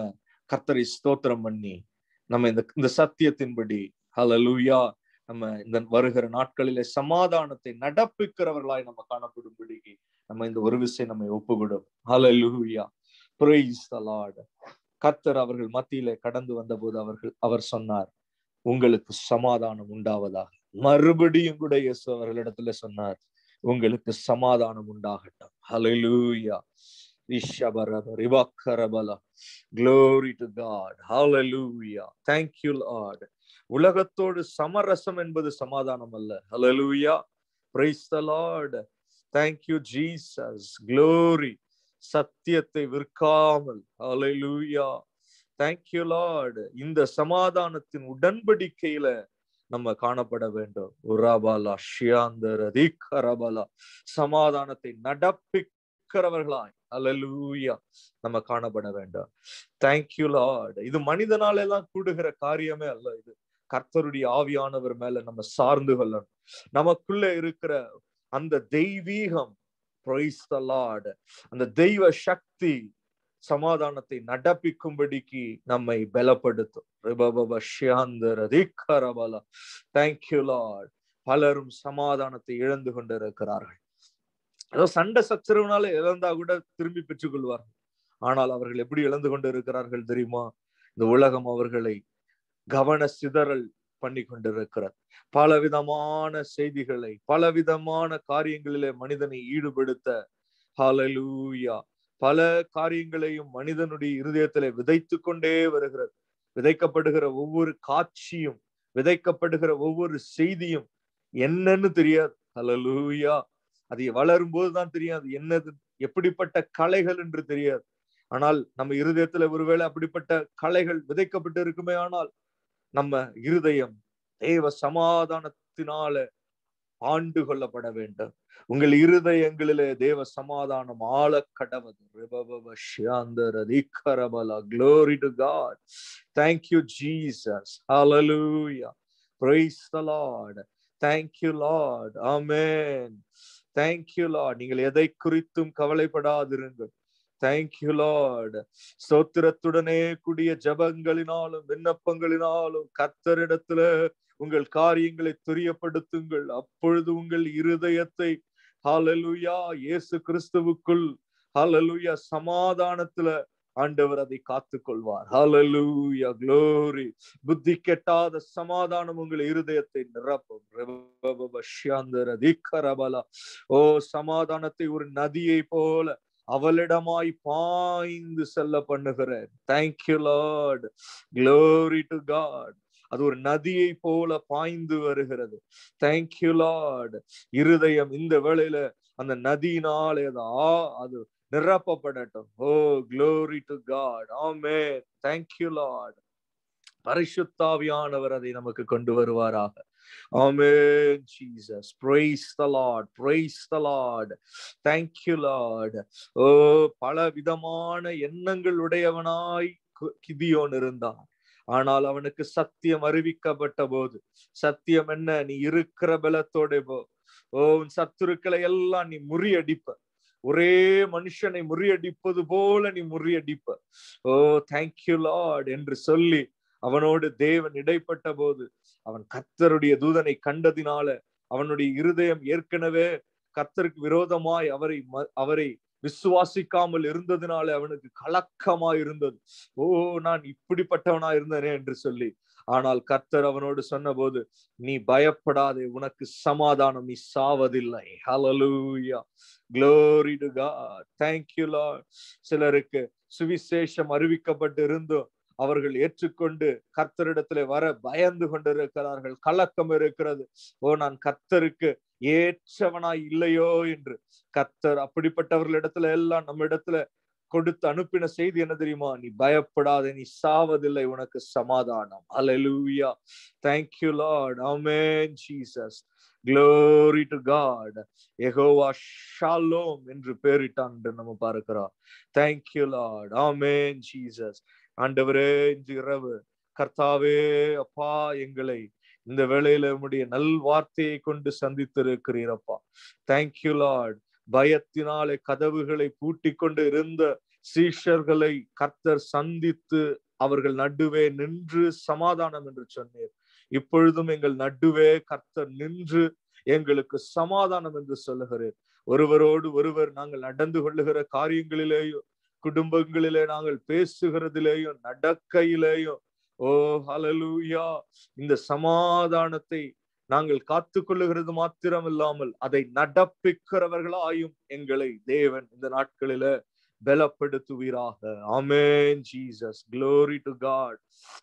கர்த்தரை ஸ்தோத்திரம் பண்ணி நம்ம இந்த இந்த சத்தியத்தின்படி ஹalleluya நம்ம இந்த வருகிற நாட்களிலே சமாதானத்தை நடப்பிக்கிறவர்களாய் நம்ம காணப்படும்படிக்கு நம்ம இந்த ஒரு விஷயம் நம்மை ஒப்புவிடும் ஹalleluya praise the lord கர்த்தர் அவர்கள் மத்தியிலே கடந்து வந்தபோது அவர்கள் அவர் சொன்னார் உங்களுக்கு சமாதானம் உண்டாவதாக மறுபடியும் கூட இயேசு அவர்களிடத்துல சொன்னார் உங்களுக்கு சமாதானம் உண்டாகட்டும் ஹalleluya Ishabaraba, Rivakarabala. Glory to God. Hallelujah. Thank you, Lord. உலகத்தோடு சமரசம் என்பது சமாதானம் அல்ல ஹalleluya praise the lord thank you jesus glory சத்தியத்தை விற்காமல் ஹalleluya thank you lord இந்த சமாதானத்தின் உடன்படிக்கையில நம்ம காணப்பட வேண்டும் உராபாலா ஷியாந்தர் அதிகரபலா சமாதானத்தை நடப்பிக்கிறவர்களாய் அலலூயா நம்ம காணப்பட வேண்டாம் தேங்க்யூ லார்ட் இது மனிதனால எல்லாம் கூடுகிற காரியமே அல்ல இது கர்த்தருடைய ஆவியானவர் மேல நம்ம சார்ந்து கொள்ளணும் நமக்குள்ள இருக்கிற அந்த தெய்வீகம் லார்ட் அந்த தெய்வ சக்தி சமாதானத்தை நடப்பிக்கும்படிக்கு நம்மை பலப்படுத்தும் தேங்க்யூ லார்ட் பலரும் சமாதானத்தை இழந்து கொண்டிருக்கிறார்கள் ஏதோ சண்டை சச்சரவுனால இழந்தா கூட திரும்பி பெற்றுக் கொள்வார்கள் ஆனால் அவர்கள் எப்படி இழந்து கொண்டு இருக்கிறார்கள் தெரியுமா இந்த உலகம் அவர்களை கவன சிதறல் பண்ணி கொண்டிருக்கிறது பலவிதமான செய்திகளை பலவிதமான காரியங்களிலே மனிதனை ஈடுபடுத்த ஹalleluya பல காரியங்களையும் மனிதனுடைய இருதயத்திலே விதைத்து கொண்டே வருகிறது விதைக்கப்படுகிற ஒவ்வொரு காட்சியும் விதைக்கப்படுகிற ஒவ்வொரு செய்தியும் என்னன்னு தெரியாது ஹalleluya அது வளரும் போதுதான் தெரியும் அது என்னது எப்படிப்பட்ட கலைகள் என்று தெரியாது ஆனால் நம்ம இருதயத்துல ஒருவேளை அப்படிப்பட்ட கலைகள் விதைக்கப்பட்டு இருக்குமே ஆனால் நம்ம இருதயம் தேவ சமாதானத்தினால ஆண்டு கொள்ளப்பட வேண்டும் உங்கள் இருதயங்களிலே தேவ சமாதானம் ஆழ கடவது glory to god thank you jesus hallelujah praise the lord thank you lord amen thank you lord நீங்கள் எதை குறித்தும் கவலைப்படாதிருங்கள் தேங்க்யூ லார்ட் ஸ்தோத்திரத்துடனே கூடிய ஜபங்களினாலும் விண்ணப்பங்களினாலும் கர்த்தரிடத்துல உங்கள் காரியங்களை துரியப்படுத்துங்கள் அப்பொழுது உங்கள் இருதயத்தை ஹalleluya இயேசு கிறிஸ்துவுக்குள் ஹalleluya சமாதானத்துல ஆண்டவர் அதை காத்து கொள்வார் ஹalleluya glory புத்தி கெட்டாத சமாதானம் உங்கள் இருதயத்தை நிரப்பும் ஓ சமாதானத்தை ஒரு நதியை போல அவளிடமாய் பாய்ந்து செல்ல பண்ணுகிறேன் thank you Lord glory to God அது ஒரு நதியை போல பாய்ந்து வருகிறது தேங்க்யூ லார்ட் இருதயம் இந்த வேளையில அந்த நதியினாலே அது ஆ அது நிரப்பப்படட்டும் oh glory to God amen thank you Lord பரிசுத்தாவியானவர் அதை நமக்கு கொண்டு வருவாராக Amen, Jesus. Praise the Lord. Praise the Lord. Thank you, Lord. ஓ பல விதமான எண்ணங்கள் உடையவனாய் கிதியோன் இருந்தான் ஆனால் அவனுக்கு சத்தியம் அறிவிக்கப்பட்ட போது சத்தியம் என்ன நீ இருக்கிற பலத்தோட போ ஓ உன் சத்துருக்களை எல்லாம் நீ முறியடிப்ப ஒரே மனுஷனை முறியடிப்பது போல நீ முறியடிப்ப ஓ தேங்க்யூ லார்ட் என்று சொல்லி அவனோடு தேவன் இடைப்பட்ட போது அவன் கர்த்தருடைய தூதனை கண்டதினால அவனுடைய இருதயம் ஏற்கனவே கர்த்தருக்கு விரோதமாய் அவரை அவரை விசுவாசிக்காமல் இருந்ததுனால அவனுக்கு கலக்கமா இருந்தது ஓ நான் இப்படிப்பட்டவனா இருந்தனே என்று சொல்லி ஆனால் கர்த்தர் அவனோடு சொன்னபோது நீ பயப்படாதே உனக்கு சமாதானம் நீ சாவதில்லை ஹalleluya glory to god thank you lord சிலருக்கு சுவிசேஷம் அறிவிக்கப்பட்டு இருந்தும் அவர்கள் ஏற்றுக்கொண்டு கர்த்தரிடத்துல வர பயந்து கொண்டிருக்கிறார்கள் கலக்கம் இருக்கிறது ஓ நான் கர்த்தருக்கு ஏற்றவனாய் இல்லையோ என்று கர்த்தர் அப்படிப்பட்டவர்களிடத்துல எல்லாம் நம்ம இடத்துல கொடுத்து அனுப்பின செய்தி என்ன தெரியுமா நீ பயப்படாத நீ சாவதில்லை உனக்கு சமாதானம் hallelujah thank you Lord amen Jesus glory to God Jehovah Shalom என்று பேரிட்டான் என்று நம்ம பார்க்கிறோம் தேங்க்யூ லார்ட் ஆமென் ஜீசஸ் ஆண்டவரே இன்று இரவு கர்த்தாவே அப்பா எங்களை இந்த வேளையில உம்முடைய நல் வார்த்தையை கொண்டு சந்தித்திருக்கிறீரப்பா தேங்க்யூ லார்ட் பயத்தினாலே கதவுகளை பூட்டி கொண்டு இருந்த சீஷர்களை கர்த்தர் சந்தித்து அவர்கள் நடுவே நின்று சமாதானம் என்று சொன்னீர் இப்பொழுதும் எங்கள் நடுவே கர்த்தர் நின்று எங்களுக்கு சமாதானம் என்று சொல்லுகிறேன் ஒருவரோடு ஒருவர் நாங்கள் நடந்து கொள்ளுகிற காரியங்களிலேயும் குடும்பங்களிலே நாங்கள் பேசுகிறதிலேயும் நடக்கையிலேயும் ஓ ஹலலூயா இந்த சமாதானத்தை நாங்கள் காத்து கொள்ளுகிறது மாத்திரம் இல்லாமல் அதை நடப்பிக்கிறவர்களாயும் எங்களை தேவன் இந்த நாட்களில பலப்படுத்துவீராக amen Jesus glory to God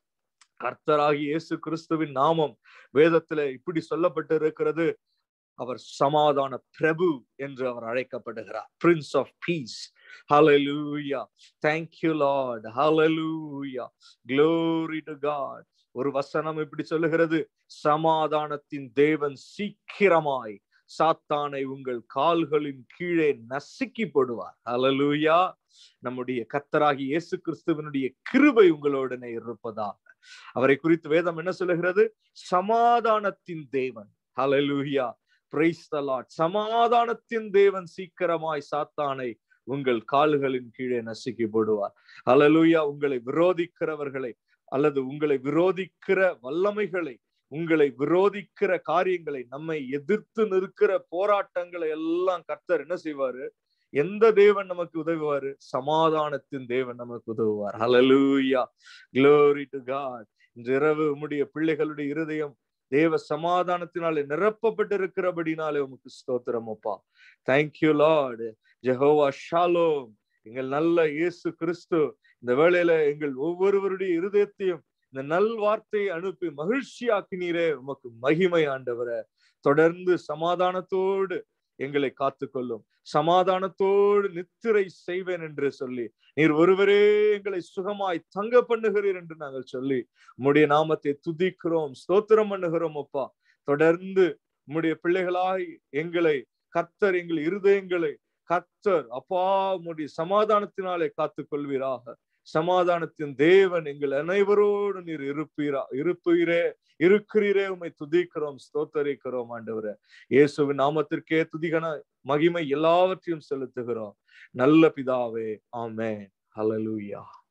கர்த்தராகி இயேசு கிறிஸ்துவின் நாமம் வேதத்துல இப்படி சொல்லப்பட்டு இருக்கிறது அவர் சமாதான பிரபு என்று அவர் அழைக்கப்படுகிறார் prince of peace hallelujah thank you lord hallelujah glory to god ஒரு வசனம் இப்படி சொல்லுகிறது சமாதானத்தின் தேவன் சீக்கிரமாய் சாத்தானை உங்கள் கால்களின் கீழே நசுக்கி போடுவார் ஹalleluya நம்முடைய கத்தராகி இயேசு கிறிஸ்துவனுடைய கிருபை உங்களோடனே இருப்பதாக அவரை குறித்து வேதம் என்ன சொல்லுகிறது சமாதானத்தின் தேவன் ஹalleluya பிரைஸ் த லார்ட் சமாதானத்தின் தேவன் சீக்கிரமாய் சாத்தானை உங்கள் கால்களின் கீழே நசுக்கி போடுவார் ஹalleluya உங்களை விரோதிக்கிறவர்களை அல்லது உங்களை விரோதிக்கிற வல்லமைகளை உங்களை விரோதிக்கிற காரியங்களை நம்மை எதிர்த்து நிற்கிற போராட்டங்களை எல்லாம் கர்த்தர் என்ன செய்வாரு எந்த தேவன் நமக்கு உதவுவாரு சமாதானத்தின் தேவன் நமக்கு உதவுவார் ஹalleluya glory to god இன்று இரவு உம்முடைய பிள்ளைகளுடைய இருதயம் தேவ சமாதானத்தினாலே நிரப்பப்பட்டு இருக்கிறபடினாலே உமக்கு ஸ்தோத்திரம் அப்பா தேங்க்யூ லார்டு ஜெஹோவா ஷாலோம் எங்கள் நல்ல இயேசு கிறிஸ்து இந்த வேளையில எங்கள் ஒவ்வொருவருடைய இருதயத்தையும் இந்த நல் வார்த்தையை அனுப்பி மகிழ்ச்சியாக்கினீரே உமக்கு மகிமை ஆண்டவரை தொடர்ந்து சமாதானத்தோடு எங்களை காத்துக்கொள்ளும் சமாதானத்தோடு நித்திரை செய்வேன் என்று சொல்லி நீர் ஒருவரே எங்களை சுகமாய் தங்க பண்ணுகிறீர் என்று நாங்கள் சொல்லி உம்முடைய நாமத்தை துதிக்கிறோம் ஸ்தோத்திரம் பண்ணுகிறோம் அப்பா தொடர்ந்து உம்முடைய பிள்ளைகளாய் எங்களை கர்த்தர் எங்கள் இருதயங்களை கர்த்தர் அப்பா உம்முடைய சமாதானத்தினாலே காத்துக் கொள்வீராக சமாதானத்தின் தேவன் எங்கள் அனைவரோடு நீர் இருப்பீரா இருப்பீரே இருக்கிறீரே உண்மை துதிக்கிறோம் ஸ்தோத்தரிக்கிறோம் ஆண்டவரே இயேசுவின் நாமத்திற்கே துதிகன மகிமை எல்லாவற்றையும் செலுத்துகிறோம் நல்ல பிதாவே ஆமே ஹalleluya